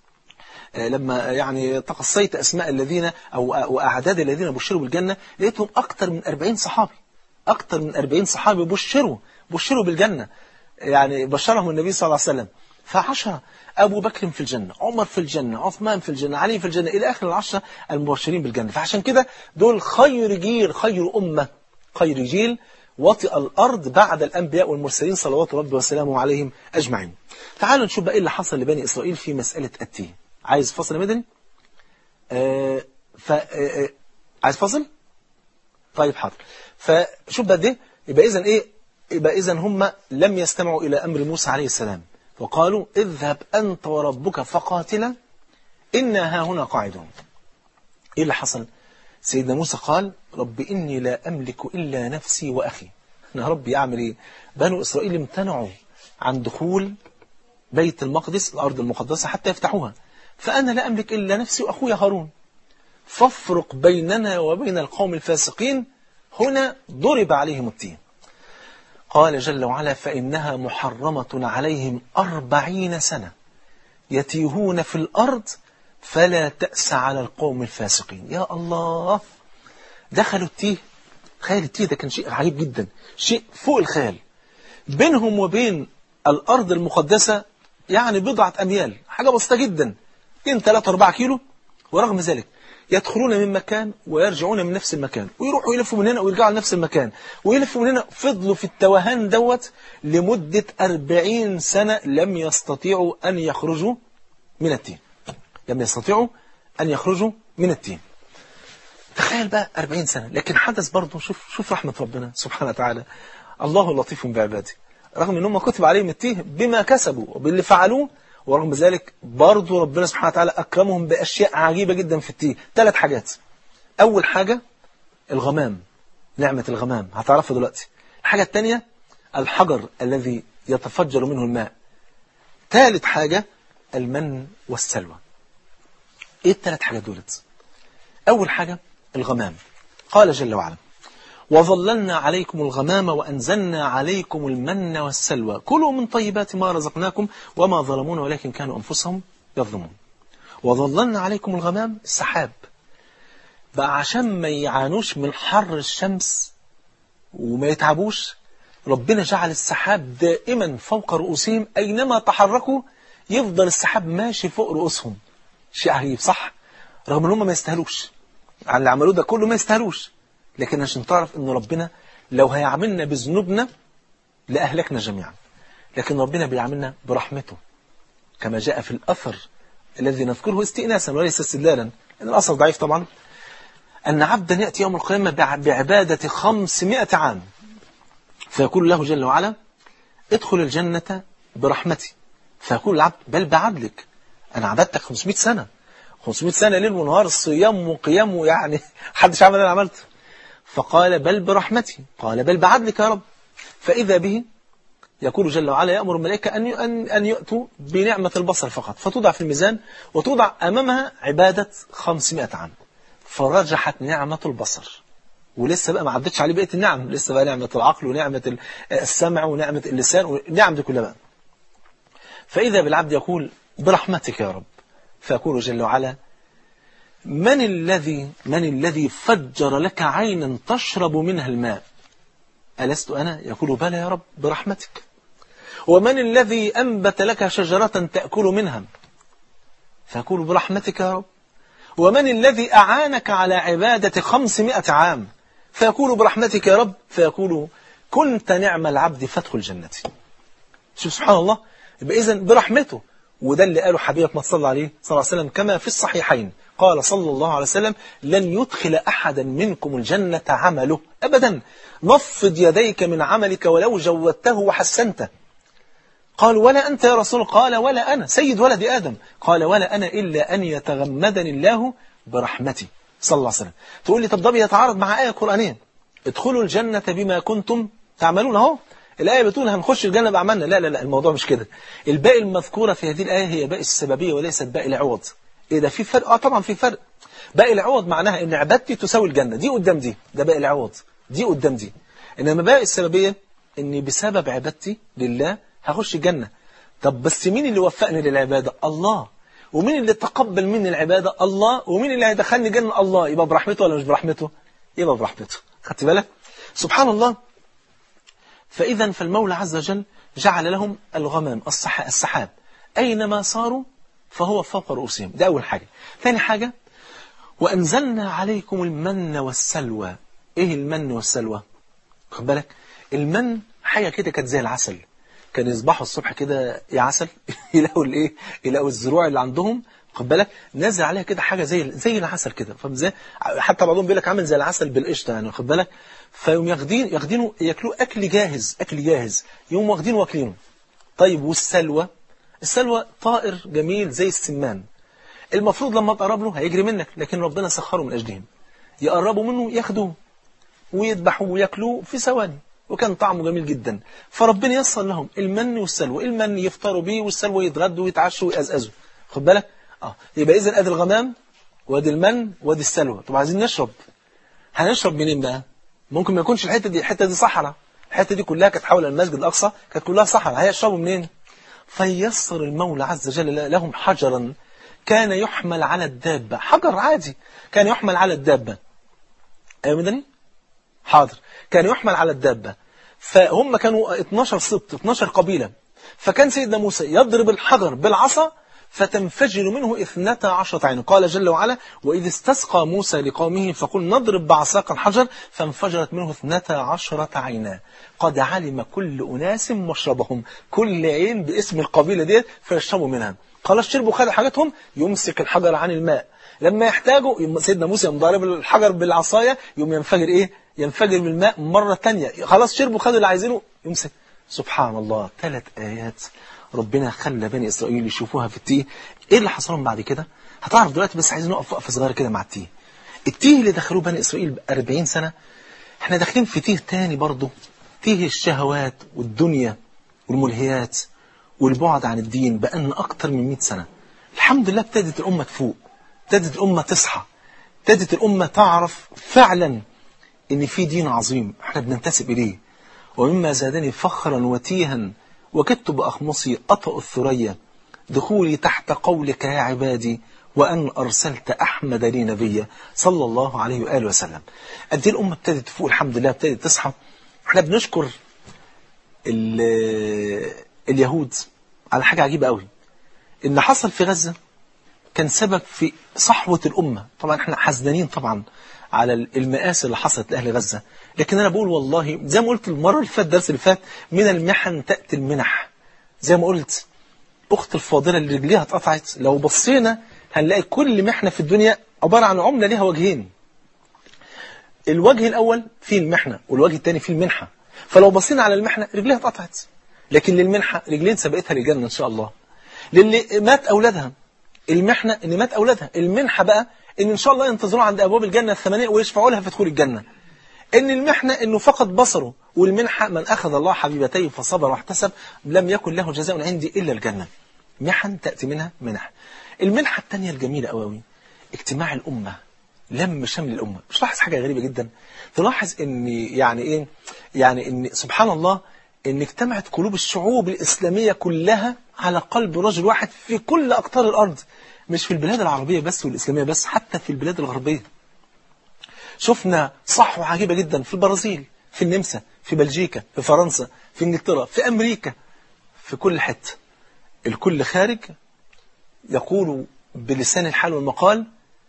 لما يعني تقصيت أسماء الذين أو, أو أعداد الذين بشروا بالجنة لقيتهم أكثر من 40 صحابي أكثر من 40 صحابي بشروا بشروا بالجنة يعني بشرهم النبي صلى الله عليه وسلم فعشرة أبو بكر في الجنة عمر في الجنة عثمان في الجنة علي في الجنة إلى آخر العشرة المبشرين بالجنة فعشان كده دول خير جيل خير أمة خير جيل وطئ الأرض بعد الأنبياء والمرسلين صلوات ربي وسلامه عليهم أجمعين تعالوا نشوف بقى إيه اللي حصل لبني إسرائيل في مسألة التيه عايز فصل مدني آه ف آه عايز فصل طيب حاضر فشوف بقى ده يبقى إذن إيه يبقى إذن هم لم يستمعوا إلى أمر موسى عليه السلام وقالوا اذهب أنت وربك فقاتلا إنا ها هنا قاعدون إيه اللي حصل سيدنا موسى قال رب إني لا أملك إلا نفسي وأخي أنا ربي أعمل إيه بنو إسرائيل امتنعوا عن دخول بيت المقدس الأرض المقدسة حتى يفتحوها فأنا لا أملك إلا نفسي وأخويا هارون فافرق بيننا وبين القوم الفاسقين هنا ضرب عليهم التين قال جل وعلا فإنها محرمة عليهم أربعين سنة يتيهون في الأرض فلا تأس على القوم الفاسقين يا الله دخلوا التيه خيال التيه ده كان شيء عجيب جدا شيء فوق الخيال بينهم وبين الأرض المقدسة يعني بضعة أميال حاجة بسيطة جدا 2 3 4 كيلو ورغم ذلك يدخلون من مكان ويرجعون من نفس المكان ويروحوا يلفوا من هنا ويرجعوا لنفس المكان ويلفوا من هنا فضلوا في التوهان دوت لمدة 40 سنة لم يستطيعوا أن يخرجوا من التين لم يستطيعوا أن يخرجوا من التين تخيل بقى 40 سنة لكن حدث برضه شوف شوف رحمة ربنا سبحانه وتعالى الله لطيف بعباده رغم ان هم كتب عليهم التيه بما كسبوا وباللي فعلوه ورغم ذلك برضه ربنا سبحانه وتعالى أكرمهم بأشياء عجيبة جدا في التيه ثلاث حاجات أول حاجة الغمام نعمة الغمام هتعرفها دلوقتي الحاجة الثانية الحجر الذي يتفجر منه الماء ثالث حاجة المن والسلوى ايه الثلاث حاجات دولت أول حاجة الغمام قال جل وعلا وظللنا عليكم الغمام وأنزلنا عليكم المن والسلوى كلوا من طيبات ما رزقناكم وما ظلمون ولكن كانوا أنفسهم يظلمون وظللنا عليكم الغمام السحاب بقى عشان ما يعانوش من حر الشمس وما يتعبوش ربنا جعل السحاب دائما فوق رؤوسهم أينما تحركوا يفضل السحاب ماشي فوق رؤوسهم شيء عجيب صح رغم ان هم ما يستاهلوش على اللي عملوه ده كله ما يستاهلوش لكن عشان تعرف ان ربنا لو هيعاملنا بذنوبنا لأهلكنا جميعا لكن ربنا بيعاملنا برحمته كما جاء في الأثر الذي نذكره استئناسا وليس استدلالا ان الأثر ضعيف طبعا أن عبدا يأتي يوم القيامة بعبادة خمسمائة عام فيقول له جل وعلا ادخل الجنة برحمتي فيقول العبد بل بعدلك أنا عبدتك 500 سنة 500 سنة ليل ونهار صيام وقيام ويعني حدش عمل أنا عملته فقال بل برحمتي قال بل بعدلك يا رب فإذا به يقول جل وعلا يأمر الملائكة أن أن أن يأتوا بنعمة البصر فقط فتوضع في الميزان وتوضع أمامها عبادة 500 عام فرجحت نعمة البصر ولسه بقى ما عدتش عليه بقية النعم لسه بقى نعمة العقل ونعمة السمع ونعمة اللسان ونعم دي كلها بقى فإذا بالعبد يقول برحمتك يا رب فيقول جل وعلا من الذي من الذي فجر لك عينا تشرب منها الماء ألست أنا يقول بلى يا رب برحمتك ومن الذي أنبت لك شجرة تأكل منها فيقول برحمتك يا رب ومن الذي أعانك على عبادة خمسمائة عام فيقول برحمتك يا رب فيقول كنت نعم العبد فادخل جنتي شوف سبحان الله يبقى إذن برحمته وده اللي قاله حبيبك ما صلى عليه صلى الله عليه وسلم كما في الصحيحين قال صلى الله عليه وسلم لن يدخل أحدا منكم الجنة عمله أبدا نفض يديك من عملك ولو جودته وحسنته قال ولا أنت يا رسول قال ولا أنا سيد ولد آدم قال ولا أنا إلا أن يتغمدني الله برحمتي صلى الله عليه وسلم تقول لي طب ده بيتعارض مع آية قرآنية ادخلوا الجنة بما كنتم تعملون اهو الآية بتقول هنخش الجنة بأعمالنا لا لا لا الموضوع مش كده الباقي المذكورة في هذه الآية هي باقي السببية وليست باقي العوض إيه ده في فرق آه طبعا في فرق باقي العوض معناها إن عبادتي تساوي الجنة دي قدام دي ده باقي العوض دي قدام دي إنما باقي السببية إني بسبب عبادتي لله هخش الجنة طب بس مين اللي وفقني للعبادة الله ومين اللي تقبل مني العبادة الله ومين اللي هيدخلني جنة الله يبقى برحمته ولا مش برحمته يبقى برحمته خدت بالك سبحان الله فإذا فالمولى عز وجل جعل لهم الغمام السحاب أينما صاروا فهو فوق رؤوسهم ده أول حاجة ثاني حاجة وأنزلنا عليكم المن والسلوى إيه المن والسلوى خد بالك المن حاجة كده كانت زي العسل كان يصبحوا الصبح كده يا عسل يلاقوا الايه يلاقوا الزروع اللي عندهم خد بالك نازل عليها كده حاجه زي زي العسل كده فاهم ازاي حتى بعضهم بيقول لك عامل زي العسل بالقشطه يعني خد بالك فيقوم ياخدين ياخدينه ياكلوه اكل جاهز اكل جاهز يقوموا واخدينه واكلينه طيب والسلوى السلوى طائر جميل زي السمان المفروض لما تقرب له هيجري منك لكن ربنا سخره من اجلهم يقربوا منه ياخدوه ويذبحوه وياكلوه في ثواني وكان طعمه جميل جدا فربنا يسر لهم المن والسلوى المن يفطروا بيه والسلوى يتغدوا ويتعشوا ويقزقزوا خد بالك اه يبقى اذا ادي الغمام وادي المن وادي السلوى طب عايزين نشرب هنشرب منين بقى ممكن ما يكونش الحته دي الحته دي صحراء الحته دي كلها كانت حول المسجد الاقصى كانت كلها صحراء هيشربوا منين فيسر المولى عز وجل لهم حجرا كان يحمل على الدابة حجر عادي كان يحمل على الدابة أيوة مدني حاضر كان يحمل على الدابة فهم كانوا 12 سبط 12 قبيلة فكان سيدنا موسى يضرب الحجر بالعصا فتنفجر منه اثنتا عشرة عين قال جل وعلا وإذ استسقى موسى لقومه فقل نضرب بعصاك الحجر فانفجرت منه اثنتا عشرة عينا قد علم كل أناس مشربهم كل عين باسم القبيلة دي فيشربوا منها خلاص شربوا خد حاجاتهم يمسك الحجر عن الماء لما يحتاجوا سيدنا موسى يقوم ضارب الحجر بالعصاية يقوم ينفجر ايه ينفجر من الماء مرة تانية خلاص شربوا خدوا اللي عايزينه يمسك سبحان الله ثلاث آيات ربنا خلى بني إسرائيل يشوفوها في التيه إيه اللي حصل لهم بعد كده هتعرف دلوقتي بس عايزين نقف وقفة صغيرة كده مع التيه التيه اللي دخلوه بني إسرائيل ب 40 سنة احنا داخلين في تيه تاني برضه تيه الشهوات والدنيا والملهيات والبعد عن الدين بقالنا أكتر من 100 سنة الحمد لله ابتدت الأمة تفوق ابتدت الأمة تصحى ابتدت الأمة تعرف فعلا إن في دين عظيم احنا بننتسب إليه ومما زادني فخرا وتيها وكدت بأخمصي أطأ الثريا دخولي تحت قولك يا عبادي وأن أرسلت أحمد لي نبيا صلى الله عليه وآله وسلم قد الأمة ابتدت تفوق الحمد لله ابتدت تصحى احنا بنشكر اليهود على حاجة عجيبة قوي إن حصل في غزة كان سبب في صحوة الأمة طبعا احنا حزنانين طبعا على المآسي اللي حصلت لأهل غزة لكن أنا بقول والله زي ما قلت المرة اللي فات الدرس اللي فات من المحن تأتي المنح زي ما قلت أخت الفاضلة اللي رجليها اتقطعت لو بصينا هنلاقي كل محنة في الدنيا عبارة عن عملة ليها وجهين الوجه الأول فيه المحنة والوجه الثاني فيه المنحة فلو بصينا على المحنة رجليها اتقطعت لكن للمنحة رجلين سبقتها للجنة إن شاء الله للي مات أولادها المحنة إن مات أولادها المنحة بقى إن إن شاء الله ينتظروا عند أبواب الجنة الثمانية ويشفعوا لها في دخول الجنة إن المحنة إنه فقد بصره والمنحة من أخذ الله حبيبتيه فصبر واحتسب لم يكن له جزاء عندي إلا الجنة محن تأتي منها منح المنحة الثانية الجميلة قوي اجتماع الأمة لم شمل الأمة مش لاحظ حاجة غريبة جدا تلاحظ إن يعني إيه يعني إن سبحان الله إن اجتمعت قلوب الشعوب الإسلامية كلها على قلب رجل واحد في كل أقطار الأرض مش في البلاد العربية بس والإسلامية بس حتى في البلاد الغربية شفنا صحوة عجيبة جدا في البرازيل في النمسا في بلجيكا في فرنسا في انجلترا في أمريكا في كل حتة الكل خارج يقول بلسان الحال والمقال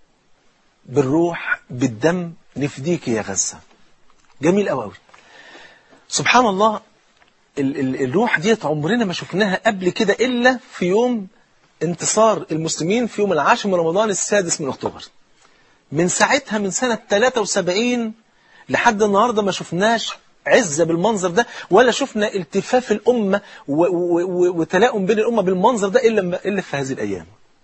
بالروح بالدم نفديك يا غزة جميل قوي سبحان الله ال ال الروح ديت عمرنا ما شفناها قبل كده إلا في يوم انتصار المسلمين في يوم العاشر من رمضان السادس من أكتوبر من ساعتها من سنة 73 لحد النهاردة ما شفناش عزة بالمنظر ده ولا شفنا التفاف الأمة وتلاؤم بين الأمة بالمنظر ده إلا, إلا في هذه الأيام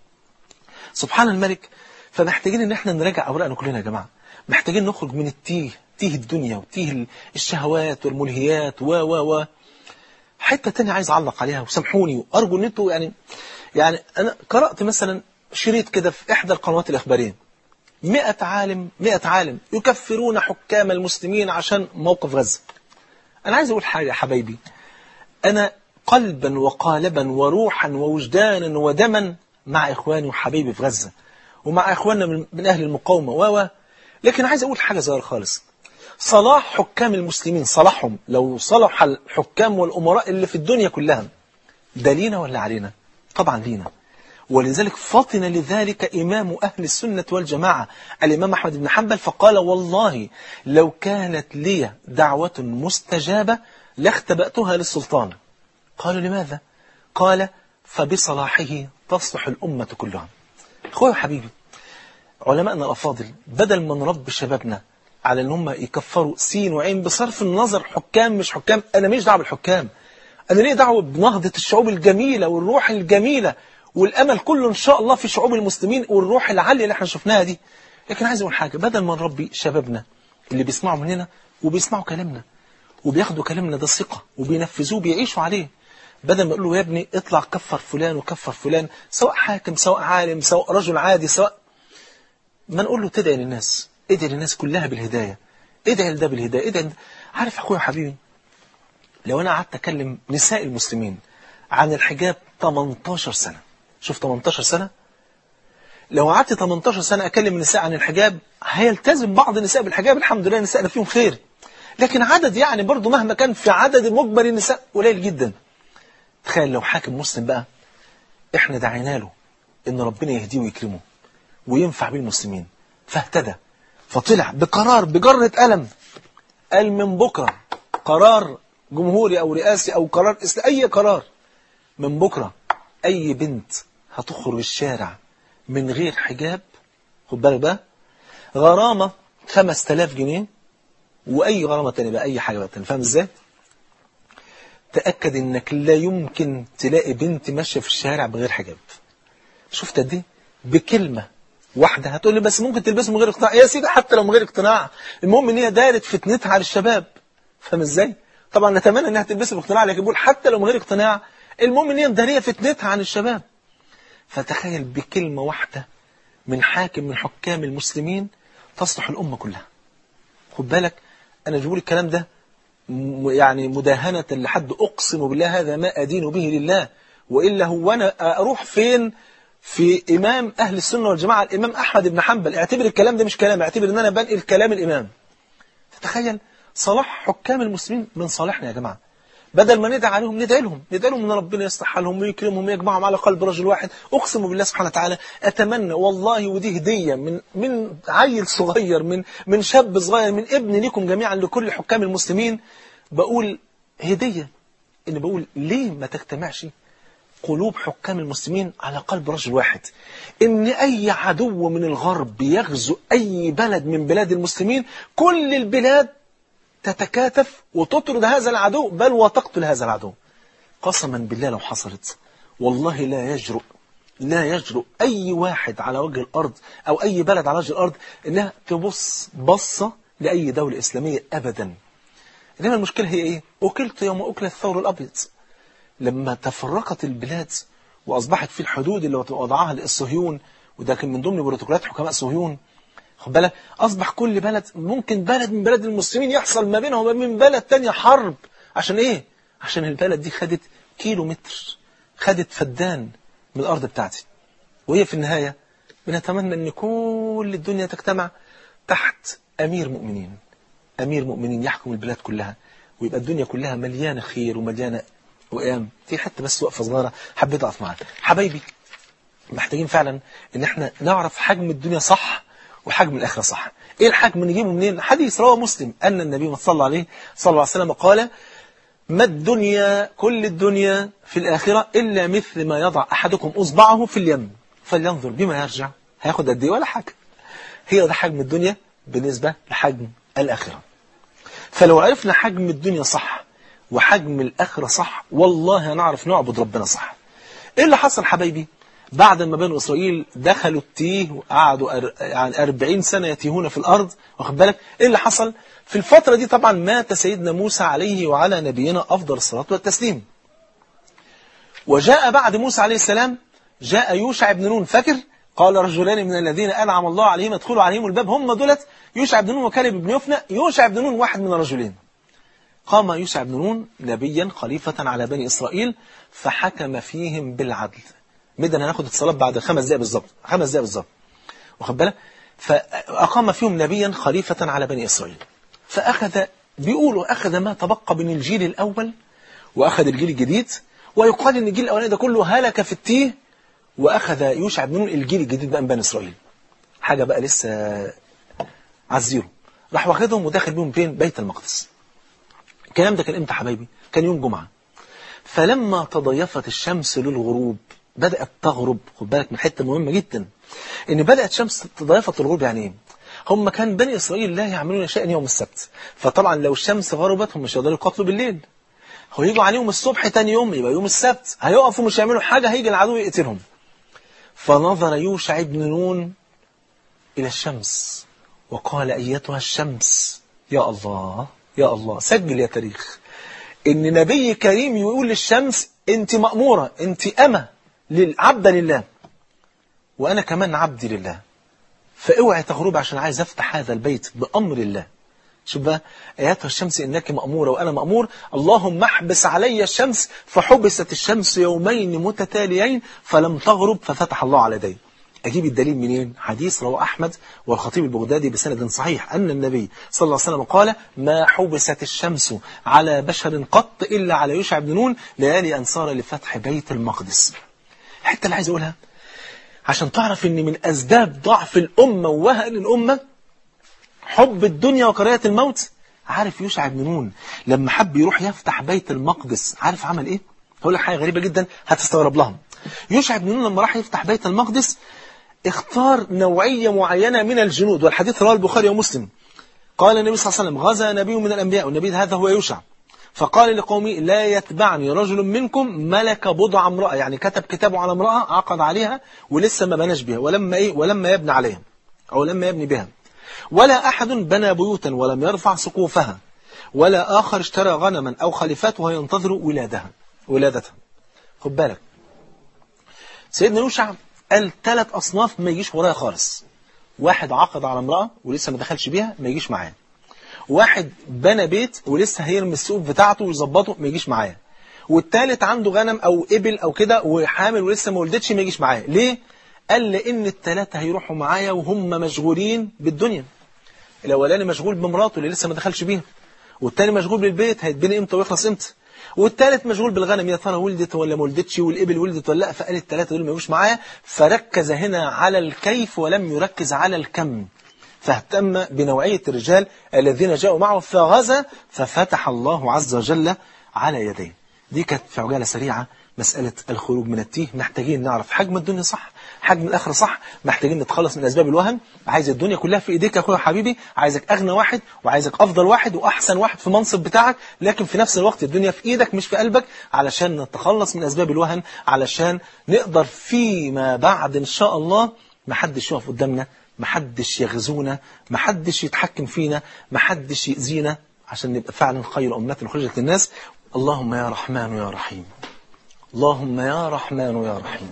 سبحان الملك فمحتاجين ان احنا نراجع أوراقنا كلنا يا جماعة محتاجين نخرج من التيه تيه الدنيا وتيه الشهوات والملهيات و و و حتة تانية عايز أعلق عليها وسامحوني وأرجو ان انتوا يعني يعني أنا قرأت مثلا شريط كده في إحدى القنوات الإخبارية مئة عالم مئة عالم يكفرون حكام المسلمين عشان موقف غزة أنا عايز أقول حاجة يا حبايبي أنا قلبا وقالبا وروحا ووجدانا ودما مع إخواني وحبايبي في غزة ومع إخواننا من أهل المقاومة و لكن عايز أقول حاجة صغيرة خالص صلاح حكام المسلمين صلاحهم لو صلح الحكام والأمراء اللي في الدنيا كلها ده لينا ولا علينا طبعا لينا ولذلك فطن لذلك إمام أهل السنة والجماعة الإمام أحمد بن حنبل فقال والله لو كانت لي دعوة مستجابة لاختبأتها للسلطان قالوا لماذا؟ قال فبصلاحه تصلح الأمة كلها أخوي حبيبي علماءنا الأفاضل بدل ما نربي شبابنا على ان هم يكفروا سين وعين بصرف النظر حكام مش حكام أنا مش دعوة بالحكام أنا ليه دعوة بنهضة الشعوب الجميلة والروح الجميلة والأمل كله إن شاء الله في شعوب المسلمين والروح العالية اللي احنا شفناها دي لكن عايز أقول حاجة بدل ما نربي شبابنا اللي بيسمعوا مننا وبيسمعوا كلامنا وبياخدوا كلامنا ده ثقة وبينفذوه بيعيشوا عليه بدل ما يقول له يا ابني اطلع كفر فلان وكفر فلان سواء حاكم سواء عالم سواء رجل عادي سواء ما نقول له تدعي للناس ادعي للناس كلها بالهداية ادعي لده بالهداية ادعي عارف اخويا حبيبي لو انا قعدت اكلم نساء المسلمين عن الحجاب 18 سنة شوف 18 سنة لو قعدت 18 سنة أكلم النساء عن الحجاب هيلتزم بعض النساء بالحجاب الحمد لله النساء فيهم خير لكن عدد يعني برضو مهما كان في عدد مجمل النساء قليل جدا تخيل لو حاكم مسلم بقى احنا دعينا له ان ربنا يهديه ويكرمه وينفع بيه المسلمين فاهتدى فطلع بقرار بجرة قلم قال من بكرة قرار جمهوري او رئاسي او قرار اي قرار من بكرة اي بنت هتخرج الشارع من غير حجاب خد بالك بقى غرامة 5000 جنيه واي غرامة تانية بقى اي حاجة بقى تانية فاهم ازاي تأكد انك لا يمكن تلاقي بنت ماشية في الشارع بغير حجاب شفت دي بكلمة واحدة هتقول لي بس ممكن تلبسه من غير اقتناع يا سيدي حتى لو من غير اقتناع المهم ان هي دارت فتنتها على الشباب فاهم ازاي طبعا نتمنى انها تلبسه باقتناع لكن بقول حتى لو من غير اقتناع المهم ان هي مداريه فتنتها عن الشباب فتخيل بكلمة واحدة من حاكم من حكام المسلمين تصلح الأمة كلها خد بالك أنا جبول الكلام ده يعني مداهنة لحد أقسم بالله هذا ما أدين به لله وإلا هو أنا أروح فين في إمام أهل السنة والجماعة الإمام أحمد بن حنبل اعتبر الكلام ده مش كلام اعتبر أن أنا بنقل كلام الإمام تتخيل صلاح حكام المسلمين من صالحنا يا جماعة بدل ما ندعي عليهم ندعي لهم ندعي لهم ان ربنا يصلح حالهم ويكرمهم ويجمعهم على قلب رجل واحد اقسم بالله سبحانه وتعالى اتمنى والله ودي هديه من من عيل صغير من من شاب صغير من ابن لكم جميعا لكل حكام المسلمين بقول هديه ان بقول ليه ما تجتمعش قلوب حكام المسلمين على قلب رجل واحد ان اي عدو من الغرب يغزو اي بلد من بلاد المسلمين كل البلاد تتكاتف وتطرد هذا العدو بل وتقتل هذا العدو قسما بالله لو حصلت والله لا يجرؤ لا يجرؤ أي واحد على وجه الأرض أو أي بلد على وجه الأرض إنها تبص بصة لأي دولة إسلامية أبدا إنما المشكلة هي إيه أكلت يوم أكل الثور الأبيض لما تفرقت البلاد وأصبحت في الحدود اللي وضعها الصهيون وده كان من ضمن بروتوكولات حكماء صهيون خد بالك أصبح كل بلد ممكن بلد من بلد المسلمين يحصل ما بينهم وما بين بلد تانية حرب عشان إيه؟ عشان البلد دي خدت كيلو متر خدت فدان من الأرض بتاعتي وهي في النهاية بنتمنى أن كل الدنيا تجتمع تحت أمير مؤمنين أمير مؤمنين يحكم البلاد كلها ويبقى الدنيا كلها مليانة خير ومليانة وقيام في حتة بس وقفة صغيرة حبيت أقف معاك حبايبي محتاجين فعلا ان احنا نعرف حجم الدنيا صح وحجم الآخرة صح ايه الحجم نجيبه منين حديث رواه مسلم أن النبي صلى الله عليه صلى الله عليه وسلم قال ما الدنيا كل الدنيا في الآخرة إلا مثل ما يضع أحدكم أصبعه في اليم فلينظر بما يرجع هياخد قد ايه ولا حاجة هي ده حجم الدنيا بالنسبة لحجم الآخرة فلو عرفنا حجم الدنيا صح وحجم الآخرة صح والله هنعرف نعبد ربنا صح ايه اللي حصل حبايبي بعد ما بنو إسرائيل دخلوا التيه وقعدوا أر... يعني 40 سنة يتيهون في الأرض واخد بالك إيه اللي حصل في الفترة دي طبعا مات سيدنا موسى عليه وعلى نبينا أفضل الصلاة والتسليم وجاء بعد موسى عليه السلام جاء يوشع بن نون فاكر قال رجلان من الذين أنعم الله عليهم ادخلوا عليهم الباب هم دولت يوشع بن نون وكالب بن يفنى يوشع بن نون واحد من الرجلين قام يوشع بن نون نبيا خليفة على بني إسرائيل فحكم فيهم بالعدل مدن هناخد الصلاة بعد خمس دقائق بالظبط خمس دقائق بالظبط واخد بالك فأقام فيهم نبيا خليفة على بني إسرائيل فأخذ بيقولوا أخذ ما تبقى من الجيل الأول وأخذ الجيل الجديد ويقال إن الجيل الأولاني ده كله هلك في التيه وأخذ يوشع بن نون الجيل الجديد بقى من بني إسرائيل حاجة بقى لسه على الزيرو راح واخدهم وداخل بيهم فين بيت المقدس الكلام ده كان امتى حبايبي كان يوم جمعة فلما تضيفت الشمس للغروب بدأت تغرب خد بالك من حتة مهمة جدا ان بدأت شمس تضيفت الغروب يعني ايه هم كان بني إسرائيل لا يعملون شيئا يوم السبت فطبعا لو الشمس غربت هم مش هيقدروا يقاتلوا بالليل هيجوا عليهم الصبح تاني يوم يبقى يوم السبت هيقفوا مش يعملوا حاجة هيجي العدو يقتلهم فنظر يوشع بن نون إلى الشمس وقال أيتها الشمس يا الله يا الله سجل يا تاريخ إن نبي كريم يقول للشمس أنت مأمورة أنت أمة للعبد لله وأنا كمان عبدي لله فاوعي تغرب عشان عايز أفتح هذا البيت بأمر الله شوف بقى اياتها الشمس انك ماموره وانا مامور اللهم احبس علي الشمس فحبست الشمس يومين متتاليين فلم تغرب ففتح الله على يدي اجيب الدليل منين حديث رواه احمد والخطيب البغدادي بسند صحيح ان النبي صلى الله عليه وسلم قال ما حبست الشمس على بشر قط الا على يوشع بن نون ليالي ان صار لفتح بيت المقدس الحته اللي عايز اقولها عشان تعرف ان من اسباب ضعف الامه ووهن الامه حب الدنيا وكراهيه الموت عارف يوشع بن نون لما حب يروح يفتح بيت المقدس عارف عمل ايه هقول لك حاجه غريبه جدا هتستغرب لها يوشع بن نون لما راح يفتح بيت المقدس اختار نوعيه معينه من الجنود والحديث رواه البخاري ومسلم قال النبي صلى الله عليه وسلم غزا نبي من الانبياء والنبي هذا هو يوشع فقال لقومه لا يتبعني رجل منكم ملك بضع امرأة يعني كتب كتابه على امرأة عقد عليها ولسه ما بناش بها ولما ايه ولما يبني عليها او لما يبني بها ولا أحد بنى بيوتا ولم يرفع سقوفها ولا آخر اشترى غنما أو خليفات وهو ينتظر ولادها ولادتها خد بالك سيدنا يوشع قال ثلاث أصناف ما يجيش ورايا خالص واحد عقد على امرأة ولسه ما دخلش بيها ما يجيش معايا واحد بنى بيت ولسه هيرمي السقوف بتاعته ويظبطه ما يجيش معايا والثالث عنده غنم أو إبل أو كده وحامل ولسه ما ولدتش ما يجيش معايا ليه؟ قال لأن الثلاثة هيروحوا معايا وهم مشغولين بالدنيا الأولاني مشغول بمراته اللي لسه ما دخلش بيها والتاني مشغول بالبيت هيتبني امتى ويخلص امتى والثالث مشغول بالغنم يا ترى ولدت ولا ما ولدتش والابل ولدت ولا لا فقال الثلاثه دول ما يجوش معايا فركز هنا على الكيف ولم يركز على الكم فاهتم بنوعيه الرجال الذين جاءوا معه فغزا ففتح الله عز وجل على يديه دي كانت في عجاله سريعه مسألة الخروج من التيه محتاجين نعرف حجم الدنيا صح حجم الآخرة صح محتاجين نتخلص من أسباب الوهن عايز الدنيا كلها في إيديك يا أخويا حبيبي عايزك أغنى واحد وعايزك أفضل واحد وأحسن واحد في منصب بتاعك لكن في نفس الوقت الدنيا في إيدك مش في قلبك علشان نتخلص من أسباب الوهن علشان نقدر فيما بعد إن شاء الله محدش يقف قدامنا محدش يغزونا محدش يتحكم فينا محدش يأذينا عشان نبقى فعلا خير أمة خرجت للناس اللهم يا رحمن يا رحيم اللهم يا رحمن يا رحيم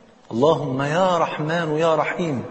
اللهم يا رحمن يا رحيم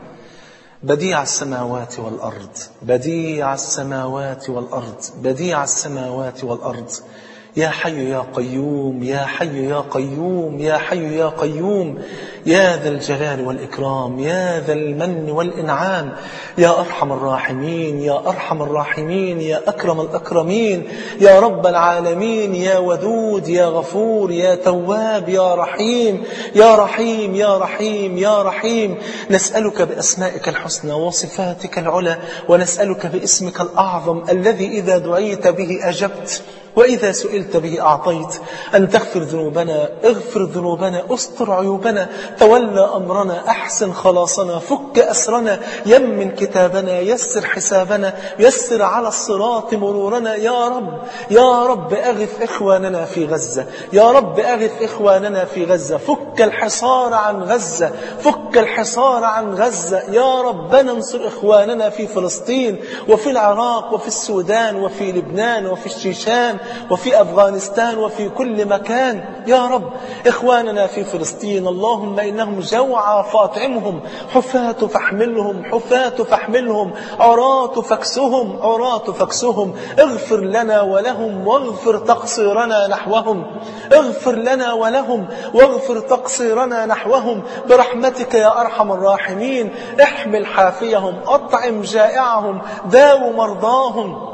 بديع السماوات والأرض بديع السماوات والأرض بديع السماوات والأرض يا حي يا قيوم يا حي يا قيوم يا حي يا قيوم يا ذا الجلال والإكرام يا ذا المن والإنعام يا أرحم الراحمين يا أرحم الراحمين يا أكرم الأكرمين يا رب العالمين يا ودود يا غفور يا تواب يا رحيم يا رحيم يا رحيم يا رحيم نسألك بأسمائك الحسنى وصفاتك العلى ونسألك باسمك الأعظم الذي إذا دعيت به أجبت وإذا سئلت به أعطيت أن تغفر ذنوبنا اغفر ذنوبنا استر عيوبنا تولى أمرنا أحسن خلاصنا فك أسرنا يمن كتابنا يسر حسابنا يسر على الصراط مرورنا يا رب يا رب أغث إخواننا في غزة يا رب أغث إخواننا في غزة فك الحصار عن غزة فك الحصار عن غزة يا ربنا انصر إخواننا في فلسطين وفي العراق وفي السودان وفي لبنان وفي الشيشان وفي أفغانستان وفي كل مكان يا رب إخواننا في فلسطين اللهم إنهم جوعى فاطعمهم حفاة فاحملهم حفاة فاحملهم عراة فاكسهم عراة فاكسهم اغفر لنا ولهم واغفر تقصيرنا نحوهم اغفر لنا ولهم واغفر تقصيرنا نحوهم برحمتك يا أرحم الراحمين احمل حافيهم أطعم جائعهم داو مرضاهم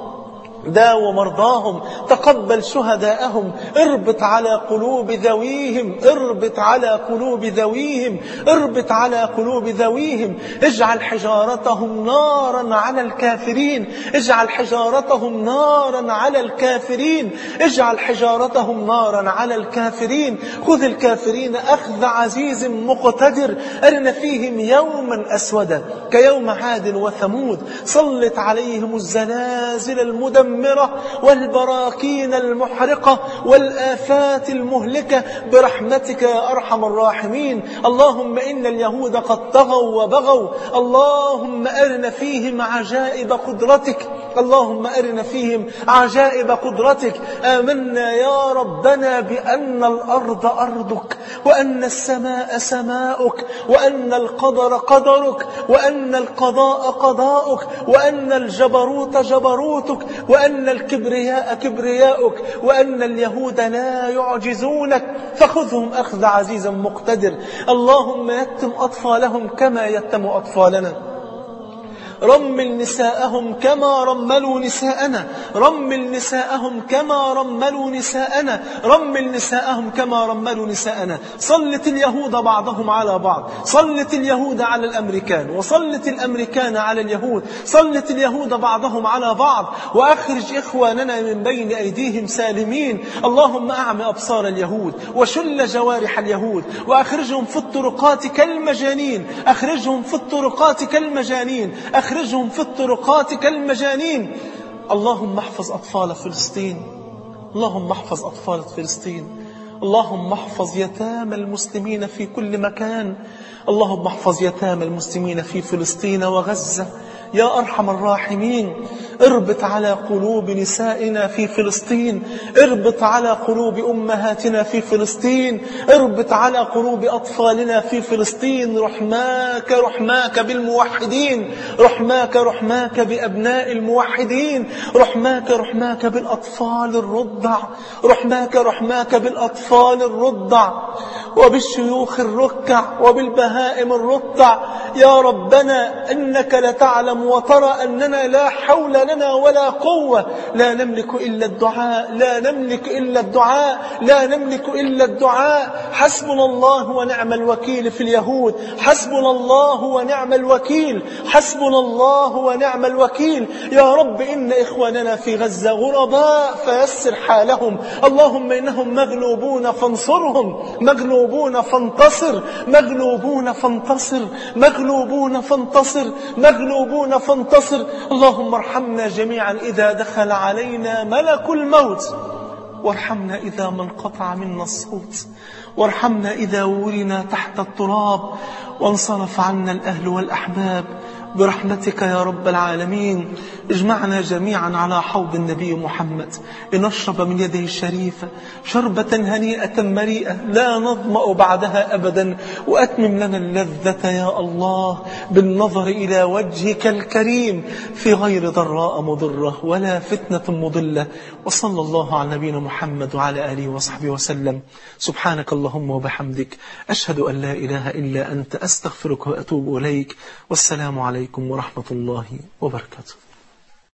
داو مرضاهم تقبل شهداءهم اربط على قلوب ذويهم اربط على قلوب ذويهم اربط على قلوب ذويهم اجعل حجارتهم نارا على الكافرين اجعل حجارتهم نارا على الكافرين اجعل حجارتهم نارا على الكافرين خذ الكافرين أخذ عزيز مقتدر أرن فيهم يوما أسودا كيوم عاد وثمود صلت عليهم الزلازل المدمرة المدمرة والبراكين المحرقة والآفات المهلكة برحمتك يا أرحم الراحمين اللهم إن اليهود قد طغوا وبغوا اللهم أرنا فيهم عجائب قدرتك اللهم أرنا فيهم عجائب قدرتك آمنا يا ربنا بأن الأرض أرضك وأن السماء سماؤك وأن القدر قدرك وأن القضاء قضاؤك وأن الجبروت جبروتك وأن الكبرياء كبرياؤك وأن اليهود لا يعجزونك فخذهم أخذ عزيز مقتدر اللهم يتم أطفالهم كما يتم أطفالنا رمل نساءهم كما رملوا نساءنا رمل نساءهم كما رملوا نساءنا رمل نساءهم كما رملوا نساءنا صلت اليهود بعضهم على بعض صلت اليهود على الأمريكان وصلت الأمريكان على اليهود صلت اليهود بعضهم على بعض وأخرج إخواننا من بين أيديهم سالمين اللهم أعم أبصار اليهود وشل جوارح اليهود وأخرجهم في الطرقات كالمجانين أخرجهم في الطرقات كالمجانين أخرجهم في الطرقات كالمجانين اللهم احفظ أطفال فلسطين اللهم احفظ أطفال فلسطين اللهم احفظ يتامى المسلمين في كل مكان اللهم احفظ يتامى المسلمين في فلسطين وغزة يا أرحم الراحمين اربط على قلوب نسائنا في فلسطين اربط على قلوب أمهاتنا في فلسطين اربط على قلوب أطفالنا في فلسطين رحماك رحماك بالموحدين رحماك رحماك بأبناء الموحدين رحماك رحماك بالأطفال الرضع رحماك رحماك بالأطفال الرضع وبالشيوخ الركع وبالبهائم الرضع يا ربنا إنك لتعلم وترى أننا لا حول لنا ولا قوة لا نملك إلا الدعاء لا نملك إلا الدعاء لا نملك إلا الدعاء حسبنا الله ونعم الوكيل في اليهود حسبنا الله ونعم الوكيل حسبنا الله ونعم الوكيل يا رب إن إخواننا في غزة غرباء فيسر حالهم اللهم إنهم مغلوبون فانصرهم مغلوبون فانتصر مغلوبون فانتصر مغلوبون فانتصر مغلوبون فانتصر اللهم ارحمنا جميعا إذا دخل علينا ملك الموت وارحمنا إذا ما انقطع منا الصوت وارحمنا إذا ورنا تحت التراب وانصرف عنا الأهل والأحباب برحمتك يا رب العالمين اجمعنا جميعا على حوض النبي محمد لنشرب من يده الشريفة شربة هنيئة مريئة لا نظمأ بعدها أبدا وأتمم لنا اللذة يا الله بالنظر إلى وجهك الكريم في غير ضراء مضرة ولا فتنة مضلة وصلى الله على نبينا محمد وعلى آله وصحبه وسلم سبحانك اللهم وبحمدك أشهد أن لا إله إلا أنت أستغفرك وأتوب إليك والسلام عليكم ورحمة الله وبركاته